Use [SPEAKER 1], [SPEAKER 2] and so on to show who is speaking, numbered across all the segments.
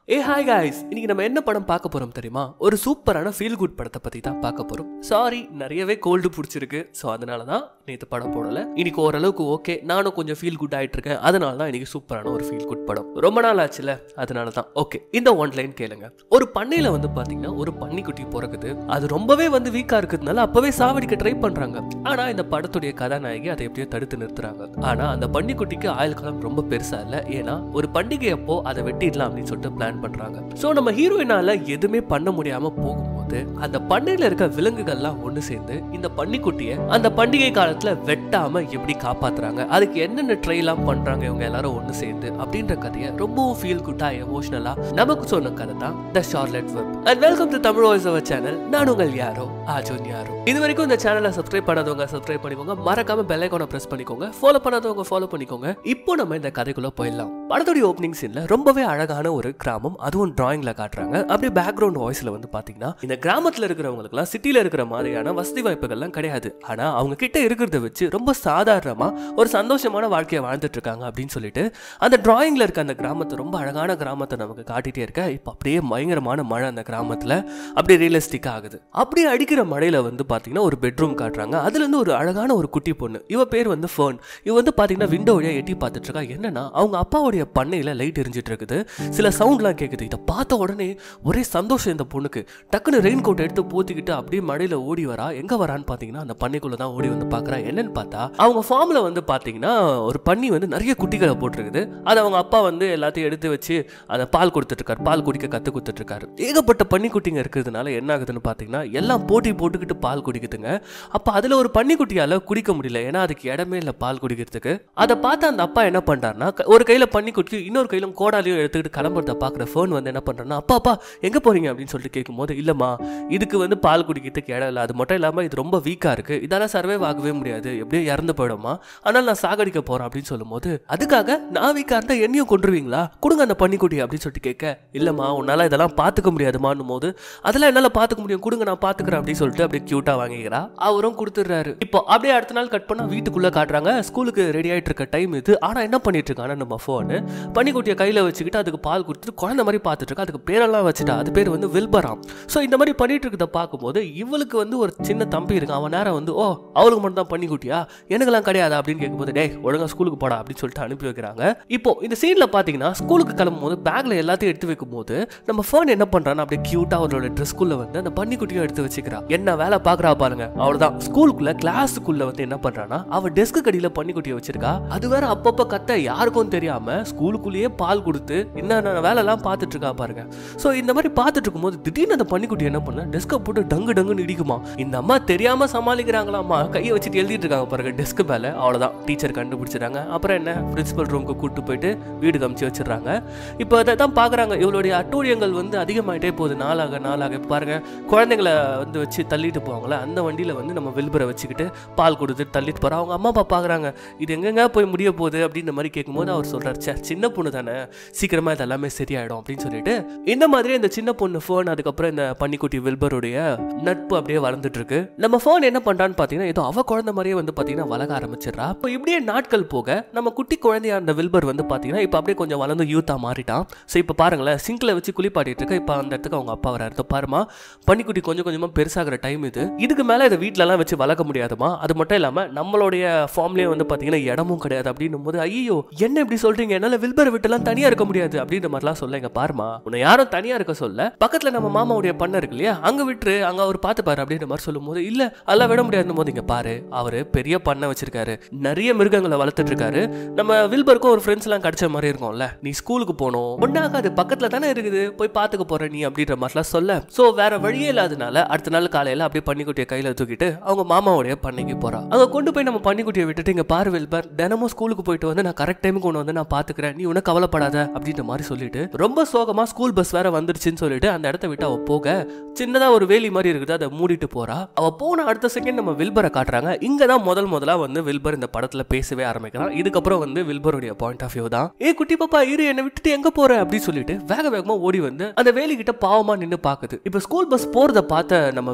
[SPEAKER 1] ஏ hi guys இன்னைக்கு நம்ம என்ன படம் பார்க்க போறோம் தெரியுமா ஒரு சூப்பரான ஃபீல் குட் படத்தை பத்தி தான் பார்க்க போறோம் சாரி நிறையவே கோல்டு பிடிச்சிருக்கு ஸோ அதனால தான் நேற்று படம் போடல இன்னைக்கு ஓரளவுக்கு ஓகே நானும் கொஞ்சம் ஃபீல் குட் ஆயிட்டு இருக்கேன் அதனால தான் இன்னைக்கு சூப்பரான ஒரு ஃபீல் குட் படம் ரொம்ப நாள் ஆச்சுல அதனால தான் ஓகே இந்த ஒன் லைன் கேளுங்க ஒரு பண்ணையில வந்து பாத்தீங்கன்னா ஒரு பன்னிக்குட்டி பிறகுது அது ரொம்பவே வந்து வீக்கா இருக்கிறதுனால அப்பவே சாவடிக்க ட்ரை பண்றாங்க ஆனா இந்த படத்துடைய கதாநாயகி அதை எப்படியோ தடுத்து நிறுத்துறாங்க ஆனா அந்த பன்னிக்குட்டிக்கு ஆயுள் காலம் ரொம்ப பெருசா இல்ல ஏன்னா ஒரு பண்டிகை அப்போ அதை வெட்டிடலாம் அப்படின்னு சொல்லிட்டு பிளான் பண்றாங்க சோ நம்ம ஹீரோயினால எதுவுமே பண்ண முடியாம போகும்போது அந்த பண்ணையில இருக்க விலங்குகள்லாம் ஒண்ணு சேர்ந்து இந்த பன்னிக்குட்டிய அந்த பண்டிகை காலத்துல வெட்டாம எப்படி காப்பாத்துறாங்க அதுக்கு என்னென்ன ட்ரை எல்லாம் பண்றாங்க இவங்க எல்லாரும் ஒண்ணு சேர்ந்து அப்படின்ற கதையை ரொம்பவும் ஃபீல் குட்டா எமோஷனலா நமக்கு சொன்ன கதை தான் the Charlotte web and welcome to Tamil voice over channel நான் உங்கள் யாரோ ஆஜோன் யாரோ இது வரைக்கும் இந்த சேனலை சப்ஸ்கிரைப் பண்ணாதவங்க சப்ஸ்கிரைப் பண்ணிக்கோங்க மறக்காம பெல் ஐக்கானை பிரஸ் பண்ணிக்கோங்க ஃபாலோ பண்ணாதவங்க ஃபாலோ பண்ணிக்கோங்க இப்போ நம்ம இந்த கதைக்குள்ள போயிடலாம் படத்துடைய ஓப்பனிங் சீன்ல ரொம்பவே அழகான ஒரு கிராமம் அதுவும் டிராயிங்ல காட்டுறாங்க அப்படியே பேக்ரவுண்ட் வாய்ஸ்ல வந்து பாத்தீங்கன்னா இந்த கிராமத்துல இருக்கிறவங்களுக்குலாம் சிட்டில இருக்கிற மாதிரியான வசதி வாய்ப்புகள்லாம் கிடையாது ஆனா அவங்க கிட்ட இருக்கிறத வச்சு ரொம்ப சாதாரணமா ஒரு சந்தோஷமான வாழ்க்கையை வாழ்ந்துட்டு இருக்காங்க அப்படின்னு சொல்லிட்டு அந்த டிராயிங்ல இருக்க அந்த கிராமத்தை ரொம்ப அழகான கிராமத்தை நமக்கு காட்டிட்டே இருக்க இப்போ அப்படியே பயங்கரமான மழை அந்த கிராமத்துல அப்படியே ரியலிஸ்டிக்கா ஆகுது அப்படியே அடிக்கிற மழையில வந்து பாத்தீங்கன்னா ஒரு பெட்ரூம் காட்டுறாங்க அதுல இருந்து ஒரு அழகான ஒரு குட்டி பொண்ணு இவ பேர் வந்து ஃபேர்ன் இவ வந்து பாத்தீங்கன்னா விண்டோ வழியா எட்டி பார்த்துட்டு இருக்கா என்னன்னா அவங்க அப்பாவுடைய பண்ணையில லைட் எரிஞ்சிட்டு இருக்குது சில சவுண்ட்லாம் கேக்குது இதை பார்த்த உடனே ஒரே சந்தோஷம் இந்த பொண்ணுக்கு டக்குன்னு ரெயின் கோட் எடுத்து போத்திக்கிட்டு அப்படியே மழையில ஓடி வரா எங்க வரான்னு பாத்தீங்கன்னா அந்த பண்ணைக்குள்ள தான் ஓடி வந்து பாக்குறா என்னன்னு பார்த்தா அவங்க ஃபார்ம்ல வந்து பாத்தீங்கன்னா ஒரு பன்னி வந்து நிறைய குட்டிகளை போட்டிருக்குது அது அவங்க அப்பா வந்து எல்லாத்தையும் எடுத்து வச்சு அதை பால் கொடுத்துட்டு இருக்காரு பால் குடிக்க கத்து கொடுத்துட்டு இருக்காரு ஏகப்பட்ட பன்னிக்குட்டிங்க இருக்கிறதுனால என்ன ஆகுதுன்னு பாத்தீங்கன்னா எல்லாம் போட்டி போட்டுக்கிட்டு பால் குடிக்குதுங்க அப்ப அதுல ஒரு பன்னிக்குட்டியால குடிக்க முடியல ஏன்னா அதுக்கு இடமே இல்லை பால் குடிக்கிறதுக்கு அதை பார்த்து அந்த அப்பா என்ன பண்றாருன்னா க- ஒரு கையில பன்னிக்குட்டி இன்னொரு கையிலும் கோடாலையும் எடுத்துக்கிட்டு கிளம்புறத பாக்குற ஃபோன் வந்து என்ன பண்றாருன்னா அப்பா அப்பா எங்க போறீங்க அப்படின்னு சொல்லிட்டு கேட்கும்போது இல்லம்மா இதுக்கு வந்து பால் குடிக்கிறதுக்கு இடம் இல்லை அது மட்டும் இல்லாம இது ரொம்ப வீக்கா இருக்கு இதால சர்வே ஆகவே முடியாது எப்படியும் இறந்து போயிடுமா ஆனால் நான் சாகடிக்க போறேன் அப்படின்னு சொல்லும்போது அதுக்காக நான் வீக்கா இருந்தா என்னையும் கொண்டுருவீங்களா கொடுங்க அந்த பன்னிக்குட்டி அப்படின்னு சொல்லிட்டு கேட்க இல்லம்மா உன்னால இதெல்லாம் பாத்துக்க முடியாதுமான்னும் போது அதெல்லாம் என்னால பாத்துக்க முடியும் கொடுங்க நான் பாத்துக்கிறேன் அப்படின்னு சொல்லிட்டு அப்படியே கியூட்டா வாங்கிக்கிறா அவரும் கொடுத்துடுறாரு இப்போ அப்படியே அடுத்த நாள் கட் பண்ணா வீட்டுக்குள்ள காட்டுறாங்க ஸ்கூலுக்கு ரெடி ஆயிட்டு இருக்க டைம் இது ஆனா என்ன பண்ணிட்டு இருக்கானா நம்ம ஃபோனு பன்னிக்குட்டியை கையில வச்சுக்கிட்டு அதுக்கு பால் கொடுத்துட்டு குழந்தை மாதிரி பார்த்துட்டு இருக்கா அதுக்கு பேரெல்லாம் வச்சுட்டா அது பேர் வந்து வில்பராம் ஸோ இந்த மாதிரி பண்ணிட்டு இருக்கிறத பார்க்கும்போது இவளுக்கு வந்து ஒரு சின்ன தம்பி இருக்கான் அவன் நேரம் வந்து ஓ அவளுக்கு மட்டும் தான் பன்னிக்குட்டியா எனக்கெல்லாம் கிடையாது அப்படின்னு கேட்கும்போது டேய் ஒழுங்கா ஸ்கூலுக்கு போடா அப்படின்னு சொல்லிட்டு அனுப்பி வைக்கிறாங்க இப்போ இந்த சீன்ல பாத்தீங்கன்னா ஸ்கூலுக்கு கிளம்பும் போது பேக்ல எல்லாத்தையும் எடுத்து வைக்கும் போது நம்ம ஃபோன் என்ன பண்றான்னு அப்படியே கியூட்டா அவரோட ட்ரெஸ்க்குள்ள வந்து அந்த பன்னிக்குட்டியும் எடுத்து வச்சுக்கிறா என்ன வேலை பாக்குறா பாருங்க அவ்வளவுதான் ஸ்கூலுக்குள்ள கிளாஸுக்குள்ள வந்து என்ன பண்றானா அவ டெஸ்க் கடியில பன்னிக்குட்டியை வச்சிருக்கா அது வேற அப்பப்ப கத்த யாருக்கும் தெரியாம ஸ்கூலுக்குள்ளேயே பால் கொடுத்து என்னென்ன வேலை எல்லாம் பார்த்துட்டு இருக்கா பாருங்க சோ இந்த மாதிரி பார்த்துட்டு இருக்கும்போது திடீர்னு அந்த பன்னிக்குட்டி என்ன பண்ண டெஸ்கை போட்டு டங்கு டங்குன்னு இடிக்குமா இந்த அம்மா தெரியாம சமாளிக்கிறாங்களாம்மா கையை வச்சுட்டு எழுதிட்டு இருக்காங்க பாருங்க டெஸ்க் மேல அவ்வளவுதான் டீச்சர் கண்டுபிடிச்சிட்டாங்க அப்புறம் என்ன பிரின்சிபல் ரூமுக்கு கூட்டு போயிட்டு வீடு கமிச்சு வச்சிடுறாங்க இப்போ அதை தான் பாக்குறாங்க இவளுடைய அட்டூழியங்கள் வந்து அதிகமாயிட்டே போகுது நாளாக நாளாக இப்ப பாருங்க குழந்தைங்களை வந்து வச்சு தள்ளிட்டு போவாங்களே அந்த வண்டியில வந்து நம்ம வில்பரை வச்சுக்கிட்டு பால் கொடுத்து தள்ளிட்டு போறோம் அவங்க அம்மா அப்பா பாக்குறாங்க இது எங்கெங்க போய் முடிய போகுது அப்படின்ற மாதிரி கேட்கும்போது அவர் சொல்றாரு "ச்சே, சின்ன பொண்ணு தானே சீக்கிரமா இது எல்லாமே சரியாயிடும் அப்படின்னு சொல்லிட்டு இந்த மாதிரி இந்த சின்ன பொண்ணு ஃபோன் அதுக்கப்புறம் இந்த பன்னிக்குட்டி வில்பருடைய நட்பு அப்படியே வளர்ந்துட்டு இருக்கு நம்ம ஃபோன் என்ன பண்றான்னு பாத்தீங்கன்னா ஏதோ அவ குழந்தை மாதிரியே வந்து பாத்தீங்கன்னா வளர ஆரம்பிச்சிடறா இப்போ இப்படியே நாட்கள் போக நம்ம குட்டி குழந்தையா இருந்த வில்பர் வந்து பாத்தீங்கன்னா இப்போ அப்படியே கொஞ்சம் வளர்ந்து யூத்தா மாறிட்டான் ஸோ இப்போ பாருங்களேன் சிங்க்ல வச்சு குளிப்பாட்டிட்டு இருக்க இப்போ அந்த இடத்துக்கு அவங்க அப்பா வராரு இதோ பாருமா பன்னிக்குட்டி கொஞ்சம் கொஞ்சமா பெருசாகிற டைம் இது இதுக்கு மேல இதை வீட்ல எல்லாம் வச்சு வளர்க்க முடியாதுமா அது மட்டும் இல்லாம நம்மளுடைய ஃபார்ம்லயே வந்து பாத்தீங்கன்னா இடமும் கிடையாது அப்படின்னும் போது ஐயோ என்ன இப்படி சொல்றீங்க என்னால வில்பர் விட்டுலாம் தனியா இருக்க முடியாது அப்படின்ற மாதிரிலாம் சொல்ல இங்க பாருமா உன்னை யாரும் தனியா இருக்க சொல்ல பக்கத்துல நம்ம மாமாவுடைய பண்ணை இருக்கு இல்லையா அங்க விட்டுரு அங்க அவர் பாத்துப்பாரு அப்படின்ற மாதிரி சொல்லும்போது இல்ல அதெல்லாம் விட முடியாதுன்னு போது இங்க பாரு அவரு பெரிய பண்ணை வச்சிருக்காரு நிறைய மிருகங்களை வளர்த்துட்டு இருக்காரு நம்ம வில்பருக்கும் ஒரு ஃப்ரெண்ட்ஸ் எல்லாம் கிடைச்ச மாதிரி இருக்கும்ல நீ ஸ்கூலுக்கு போகணும் ஒன்னாகாது பக்கத்துல தானே இருக்குது போய் பாத்துக்க போற நீ அப்படின்ற மாதிரிலாம் சொல்ல சோ வேற வழியே இல்லாதனால அடுத்த நாள் காலையில அப்படியே பன்னிக்குட்டியை கையில தூக்கிட்டு அவங்க மாமாவுடைய பண்ணைக்கு போறா அங்க கொண்டு போய் நம்ம பன்னிக்குட்டியை விட்டுட்டு இங்க பாரு வில்பர் தினமும் ஸ்கூலுக்கு போயிட்டு வந்து நான் கரெக்ட் டைமுக்கு கொண்டு வந்து நான் பாத்துக்கிறேன் நீ உனக்கு கவலைப்படாத அப்படின்ற மாதிரி சொல்லிட்டு ரொம்ப சோகமா ஸ்கூல் பஸ் வேற வந்துருச்சுன்னு சொல்லிட்டு அந்த இடத்த விட்டு அவ போக சின்னதா ஒரு வேலி மாதிரி இருக்குது அதை மூடிட்டு போறா அவ போன அடுத்த செகண்ட் நம்ம வில்பரை காட்டுறாங்க இங்க தான் முதல் முதலா வந்து வில்பர் இந்த படத்துல பேசவே ஆரம்பிக்கிறான் இதுக்கப்புறம் வந்து வில்பருடைய பாயிண்ட் ஆஃப் வியூ தான் ஏ குட்டி பாப்பா இரு என்னை விட்டுட்டு எங்க போற அப்படின்னு சொல்லிட்டு வேக வேகமா ஓடி வந்து அந்த வேலி கிட்ட பாவமா நின்னு பாக்குது இப்ப ஸ்கூல் பஸ் போறத பார்த்த நம்ம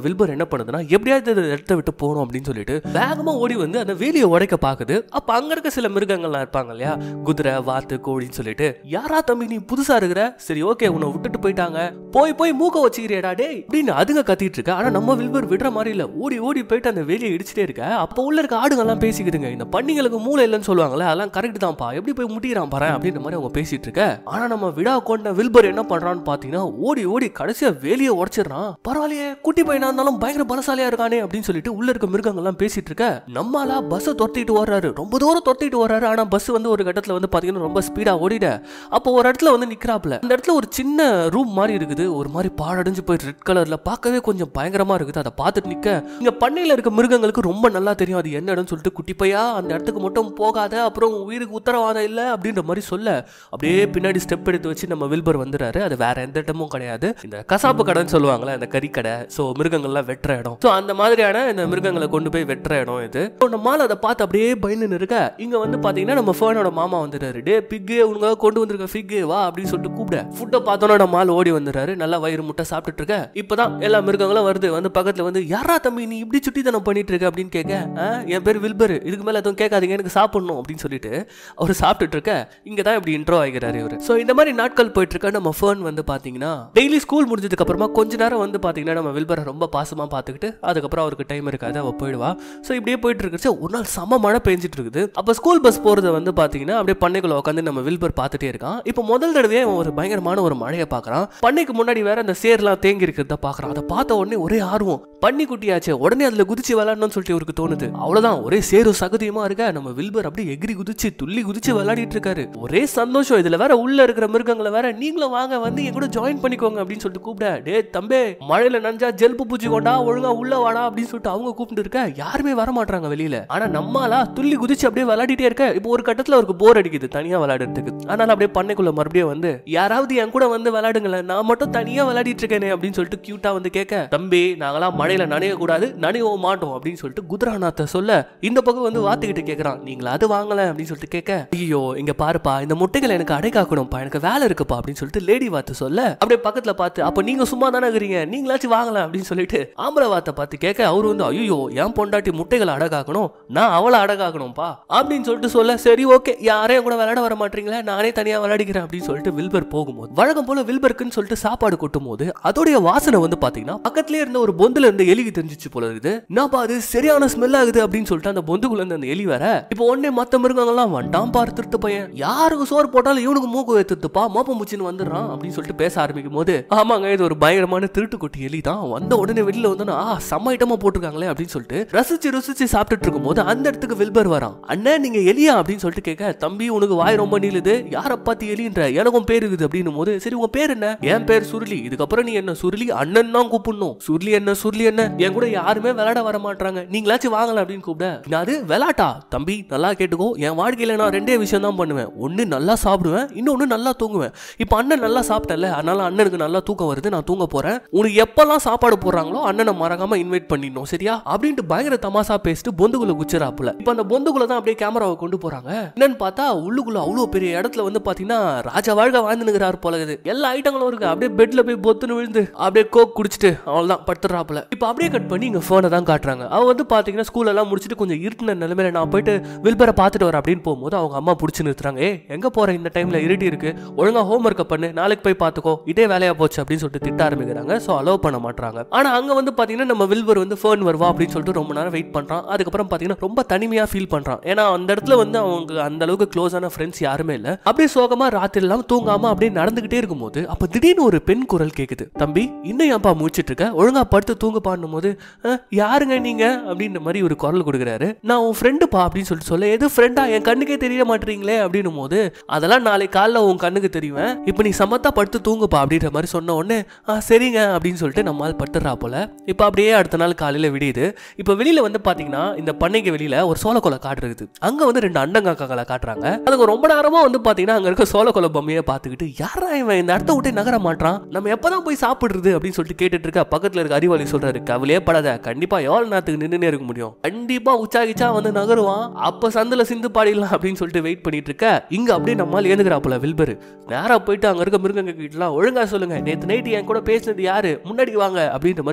[SPEAKER 1] வில்பர் என்ன பண்ணுதுன்னா எப்படியாவது இந்த இடத்த விட்டு போகணும் அப்படின்னு சொல்லிட்டு வேகமா ஓடி வந்து அந்த வேலியை உடைக்க பாக்குது அப்ப அங்க இருக்க சில மிருகங்கள்லாம் இருப்பாங்க இல்லையா குதிரை வாத்து கோழின்னு சொல்லிட்டு யாரா தம்பி நீ புதுசா இருக்கிற சரி ஓகே உன்னை விட்டுட்டு போயிட்டாங்க போய் போய் மூக்க வச்சுக்கிறியடா டேய் அப்படின்னு அதுங்க கத்திட்டு இருக்க ஆனா நம்ம வில்பர் விடுற மாதிரி இல்ல ஓடி ஓடி போயிட்டு அந்த வேலியை இடிச்சிட்டே இருக்க அப்ப உள்ள இருக்க ஆடுங்க எல்லாம் பேசிக்குதுங்க இந்த பன்னிங்களுக்கு மூளை இல்லைன்னு சொல்லுவாங்கல்ல அதெல்லாம் கரெக்ட் தான்ப்பா எப்படி போய் முட்டிக்கிறான் பாரு அப்படின்ற மாதிரி அவங்க பேசிட்டு இருக்க ஆனா நம்ம விடா கொண்ட வில்பர் என்ன பண்றான்னு பாத்தீங்கன்னா ஓடி ஓடி கடைசியா வேலியை உடைச்சிடறான் பரவாயில்லையே குட்டி பையனா இருந்தாலும் பயங்கர பலசாலியா இருக்கானே அப்படின்னு சொல்லிட்டு உள்ள இருக்க மிருகங்கள் எல்லாம் பேசிட்டு இருக்க நம்மளா பஸ்ஸை துரத்திட்டு வர்றாரு ரொம்ப தூரம் துரத்திட்டு வர்றாரு ஆனா பஸ் வந்து ஒரு கட்டத்துல வந்து பாத்தீங்கன்னா ரொம்ப ஸ்பீடா ஓடிட அப்போ ஒரு இடத்துல வந்து நிக்கிறாப்ல அந்த இடத்துல ஒரு சின்ன ரூம் மாதிரி இருக்குது ஒரு மாதிரி பாழடைஞ்சு போய் ரெட் கலர்ல பார்க்கவே கொஞ்சம் பயங்கரமா இருக்குது அதை பார்த்துட்டு நிக்க இங்க பண்ணையில இருக்க மிருகங்களுக்கு ரொம்ப நல்லா தெரியும் அது என்ன இடம்னு சொல்லிட்டு குட்டி பையா அந்த இடத்துக்கு மட்டும் போகாத அப்புறம் உன் உயிருக்கு உத்தரவாதம் இல்லை அப்படின்ற மாதிரி சொல்ல அப்படியே பின்னாடி ஸ்டெப் எடுத்து வச்சு நம்ம வில்பர் வந்துறாரு அது வேற எந்த இடமும் கிடையாது இந்த கசாப்பு கடைன்னு சொல்லுவாங்கல்ல அந்த கறிக்கடை ஸோ மிருகங்கள்லாம் வெட்டுற இடம் ஸோ அந்த மாதிரியான இந்த மிருகங்களை கொண்டு போய் வெட்டுற இடம் இது So, நம்மால அதை பார்த்து அப்படியே பயந்து இருக்க இங்க வந்து பாத்தீங்கன்னா நம்ம ஃபேனோட மாமா வந்துட்டாரு டே பிக்கு உனக்கு கொண்டு வந்திருக்க ஃபிக்கு வா அப்படின்னு சொல்லிட்டு கூப்பிட ஃபுட்டை பார்த்தோன்னா நம்ம ஆள் ஓடி வந்துடுறாரு நல்லா வயிறு முட்டை சாப்பிட்டுட்டு இருக்க இப்பதான் எல்லா மிருகங்களும் வருது வந்து பக்கத்துல வந்து யாரா தம்பி நீ இப்படி சுட்டித்தனம் பண்ணிட்டு இருக்க அப்படின்னு கேட்க "ஆ, என் பேர் வில்பர் இதுக்கு மேல எதுவும் கேட்காதீங்க எனக்கு சாப்பிடணும் அப்படின்னு சொல்லிட்டு அவர் சாப்பிட்டுட்டு இருக்க இங்க தான் இப்படி இன்ட்ரோ ஆகிறாரு இவர் ஸோ இந்த மாதிரி நாட்கள் போயிட்டு இருக்க நம்ம ஃபேன் வந்து பாத்தீங்கன்னா டெய்லி ஸ்கூல் முடிஞ்சதுக்கு அப்புறமா கொஞ்ச நேரம் வந்து பாத்தீங்கன்னா நம்ம வில்பரை ரொம்ப பாசமா பார்த்துக்கிட்டு அதுக்கப்புறம் அவருக்கு டைம் இருக்காது அவ போயிடுவா ஸோ இப்படியே போயிட்டு இருக்குச்சு ஒரு நாள் செம மழை பெஞ்சிட்டு இருக்குது அப்போ ஸ்கூல் பஸ் போறத வந்து பாத்தீங்கன்னா அப்படியே பண்ணைக்குள்ள உட்காந்து நம்ம வில்பர் பார்த்துட்டே இருக்கான் இப்போ முதல் தடவையே அவன் ஒரு பயங்கரமான ஒரு மழையை பார்க்கறான் பண்ணைக்கு முன்னாடி வேற அந்த சேர்லாம் தேங்கி இருக்கிறத பார்க்கறான் அதை பார்த்த உடனே ஒரே ஆர்வம் பண்ணி குட்டியாச்சே உடனே அதுல குதிச்சு விளையாடணும்னு சொல்லிட்டு இவருக்கு தோணுது அவ்வளவுதான் ஒரே சேரு சகதியமா இருக்க நம்ம வில்பர் அப்படியே எகிரி குதிச்சு துள்ளி குதிச்சு விளையாடிட்டு இருக்காரு ஒரே சந்தோஷம் இதுல வேற உள்ள இருக்கிற மிருகங்களை வேற நீங்களும் வாங்க வந்து என் கூட ஜாயின் பண்ணிக்கோங்க அப்படின்னு சொல்லிட்டு கூப்பிட டே தம்பே மழையில நஞ்சா ஜெல்பு பூச்சி கொண்டா ஒழுங்கா உள்ள வாடா அப்படின்னு சொல்லிட்டு அவங்க கூப்பிட்டு இருக்க யாருமே வர மாட்டாங்க வெளியில ஆனா நம்மாலா துள்ளி குதிச்சு அப்படியே விளையாடிட்டே இருக்க இப்போ ஒரு கட்டத்துல அவருக்கு போர் அடிக்குது தனியா விளையாடுறதுக்கு அதனால அப்படியே பண்ணைக்குள்ள மறுபடியும் வந்து யாராவது என் கூட வந்து விளையாடுங்களேன் நான் மட்டும் தனியா விளையாடிட்டு இருக்கேனே அப்படின்னு சொல்லிட்டு கியூட்டா வந்து கேட்க தம்பி நாங்களாம் மழையில நனைய கூடாது நனையவும் மாட்டோம் அப்படின்னு சொல்லிட்டு குதிராநாத்த சொல்ல இந்த பக்கம் வந்து வாத்துக்கிட்டு கேக்குறான் நீங்களா அது வாங்கல அப்படின்னு சொல்லிட்டு கேட்க ஐயோ இங்க பாருப்பா இந்த முட்டைகளை எனக்கு அடை காக்கணும்ப்பா எனக்கு வேலை இருக்குப்பா அப்படின்னு சொல்லிட்டு லேடி வாத்து சொல்ல அப்படியே பக்கத்துல பார்த்து அப்ப நீங்க சும்மா தானே இருக்கிறீங்க நீங்களாச்சும் வாங்கலாம் அப்படின்னு சொல்லிட்டு ஆம்பளை வாத்தை பார்த்து கேட்க அவரு வந்து ஐயோ என் பொண்டாட்டி முட்டைகளை அடகாக்கணும் நான் அவளை அடகாக்கணும்ப்பா அப்படின்னு சொல்லிட்டு சொல்ல சரி ஓகே யாரையும் கூட விளையாட வர மாட்டீங்களா நானே தனியா விளையாடிக்கிறேன் அப்படின்னு சொல்லிட்டு வில்பர் போகும்போது வழக்கம் போல வில்பருக்குன்னு சொல்லிட்டு சாப்பாடு கொட்டும் போது அதோடைய வாசனை வந்து பாத்தீங்கன்னா பக்கத்துலயே இருந்த ஒரு பொந்துல இருந்த எலிக்கு தெரிஞ்சிச்சு போல இருக்குது என்னப்பா அது சரியான ஸ்மெல் ஆகுது அப்படின்னு சொல்லிட்டு அந்த பொந்துக்குள்ள இருந்த அந்த எலி வேற இப்போ உடனே மத்த மிருகங்கள்லாம் வண்டாம் பாரு திருட்டு பையன் யாருக்கு சோறு போட்டாலும் இவனுக்கு மூக்கு வைத்துப்பா மோப்ப முச்சின்னு வந்துடுறான் அப்படின்னு சொல்லிட்டு பேச ஆரம்பிக்கும் போது ஆமாங்க இது ஒரு பயங்கரமான திருட்டு குட்டி எலி தான் வந்த உடனே வெளியில வந்தோன்னா ஆ செம்ம ஐட்டமா போட்டிருக்காங்களே அப்படின்னு சொல்லிட்டு ரசிச்சு ருசிச்சு சாப்பிட்டுட்டு இருக்கும்போது அந்த இடத்துக்கு வில்பர் வரான் அண்ணன் நீங்க எலியா அப்படின்னு சொல்லிட்டு கேட்க தம்பி உனக்கு வாய் ரொம்ப நீளுது யாரை பார்த்து எலின்ற எனக்கும் பேர் இருக்குது அப்படின்னும் போது சரி உங்க பேர் என்ன என் பேர் சுருளி இதுக்கப்புறம் நீ என்ன சுருளி அண்ணன் தான் கூப்பிடணும் சுருளி என்ன சுருளி என்ன என் கூட யாருமே விளையாட வர மாட்டாங்க நீங்களாச்சும் வாங்கலாம் அப்படின்னு கூப்பிட நான் அது விளையாட்டா தம்பி நல்லா கேட்டுக்கோ என் வாழ்க்கையில நான் ரெண்டே விஷயம் தான் பண்ணுவேன் ஒன்னு நல்லா சாப்பிடுவேன் இன்னொன்னு நல்லா தூங்குவேன் இப்போ அண்ணன் நல்லா சாப்பிட்டல அதனால அண்ணனுக்கு நல்லா தூக்கம் வருது நான் தூங்க போறேன் உனக்கு எப்பெல்லாம் சாப்பாடு போடுறாங்களோ அண்ணனை மறக்காம இன்வைட் பண்ணிடணும் சரியா அப்படின்ட்டு பயங்கர தமாசா பேசிட்டு பொந்துக்குள்ள குச்சிராப்புல இப்போ அந்த பொந்துக்குள்ள தான் அப்படியே கேமராவை கொண்டு போறாங்க என்னன்னு பார்த்தா உள்ளுக்குள்ள அவ்வளோ பெரிய இடத்துல வந்து பாத்தீங்கன்னா ராஜா வாழ்க வாழ்ந்துனுங்கிறாரு போல இருக்குது எல்லா ஐட்டங்களும் இருக்கு அப்படியே பெட்ல போய் பொத்துன்னு விழுந்து அப்படியே கோக் குடிச்சிட்டு அவ்வளவுதான் படுத்துறாப்புல இப்போ அப்படியே கட் பண்ணி இங்க போனை தான் காட்டுறாங்க அவ வந்து பாத்தீங்கன்னா ஸ்கூல் எல்லாம் முடிச்சுட்டு கொஞ்சம் இருட்டின நிலைமையில நான் போயிட்டு வில்பரை பார்த்துட்டு வரேன் அப்படின்னு போகும்போது அவங்க அம்மா பிடிச்சி நிறுத்துறாங்க ஏ எங்க போற இந்த டைம்ல இருட்டி இருக்கு ஒழுங்கா ஹோம் ஒர்க்கை பண்ணு நாளைக்கு போய் பார்த்துக்கோ இதே வேலையா போச்சு அப்படின்னு சொல்லிட்டு திட்ட ஆரம்பிக்கிறாங்க ஸோ அலோவ் பண்ண மாட்டாங்க ஆனா அங்க வந்து பாத்தீங்கன்னா நம்ம வில்பர் வந்து ஃபோன் வருவா அப்படின்னு சொல்லிட்டு ரொம்ப நேரம் வெயிட் பண்றான் அதுக்கப்புறம் பாத்தீங்கன்னா ரொம்ப தனிமையா ஃபீல் பண்றான் ஏன்னா அந்த இடத்துல வந்து அவங்க அந்த அளவுக்கு க்ளோஸான ஃப்ரெண்ட்ஸ் யாருமே இல்ல அப்படியே சோகமா ராத்திரி எல்லாம் தூங்காம அப்படியே நடந்துகிட்டே இருக்கும்போது அப்ப திடீர்னு ஒரு பெண் குரல் கேக்குது தம்பி இன்னும் ஏன்பா முடிச்சிட்டு இருக்க ஒழுங்கா படுத்து தூங்க பாடும் போது "அஹ், யாருங்க நீங்க அப்படின்ற மாதிரி ஒரு குரல் கொடுக்குறாரு நான் உன் ஃப்ரெண்டுப்பா அப்படின்னு சொல்லிட்டு சொல்ல எது ஃப்ரெண்டா என் கண்ணுக்கே தெரிய மாட்டீங்களே அப்படின்னும் போது அதெல்லாம் நாளை காலைல உன் கண்ணுக்கு தெரியுவேன் இப்போ நீ சமத்தா படுத்து தூங்குப்பா அப்படின்ற மாதிரி சொன்ன உடனே ஆ சரிங்க அப்படின்னு சொல்லிட்டு நம்மால் பட்டுறா போல இப்போ அப்படியே அடுத்த நாள் காலையில விடியுது இப்போ வெளியில வந்து பாத்தீங்கன்னா இந்த பண்ணைக்கு வெளியில ஒரு சோளக்கொலை காடு இருக்குது அங்க வந்து ரெண்டு அண்டங்காக்காக்களை காட்டுறாங்க அதுக்கு ரொம்ப நேரமா வந்து பாத்தீங்கன்னா அங்க இருக்க சோளக்கொலை பொம்மையை பார்த்துக்கிட்டு யாரா இவன் இந்த இடத்த விட்டு நகர மாட்டான் நம்ம எப்பதான் போய் சாப்பிடுறது அப்படின்னு சொல்லிட்டு கேட்டுட்டு இருக்க பக்கத்துல இருக்க அறிவாளி சொல்றாரு கவலையே படாத கண்டிப்பா எவ்வளவு நேரத்துக்கு நின்னுனே இருக்க முடியும் கண்டிப்பா உச்சாகிச்சா வந்து நகருவான் அப்ப சந்தில சிந்து பாடிடலாம் அப்படின்னு சொல்லிட்டு வெயிட் பண்ணிட்டு இருக்க இங்க அப்படியே நம்மால் ஏந்துக்கிறாப்புல வில்பர் நேரா போயிட்டு அங்க இருக்க மிருகங்க கிட்டலாம் ஒழுங்கா சொல்லுங்க நேத்து நைட்டு என் கூட பேசினது யாரு முன்னாடி வாங்க அப்படின்ற மாதிரி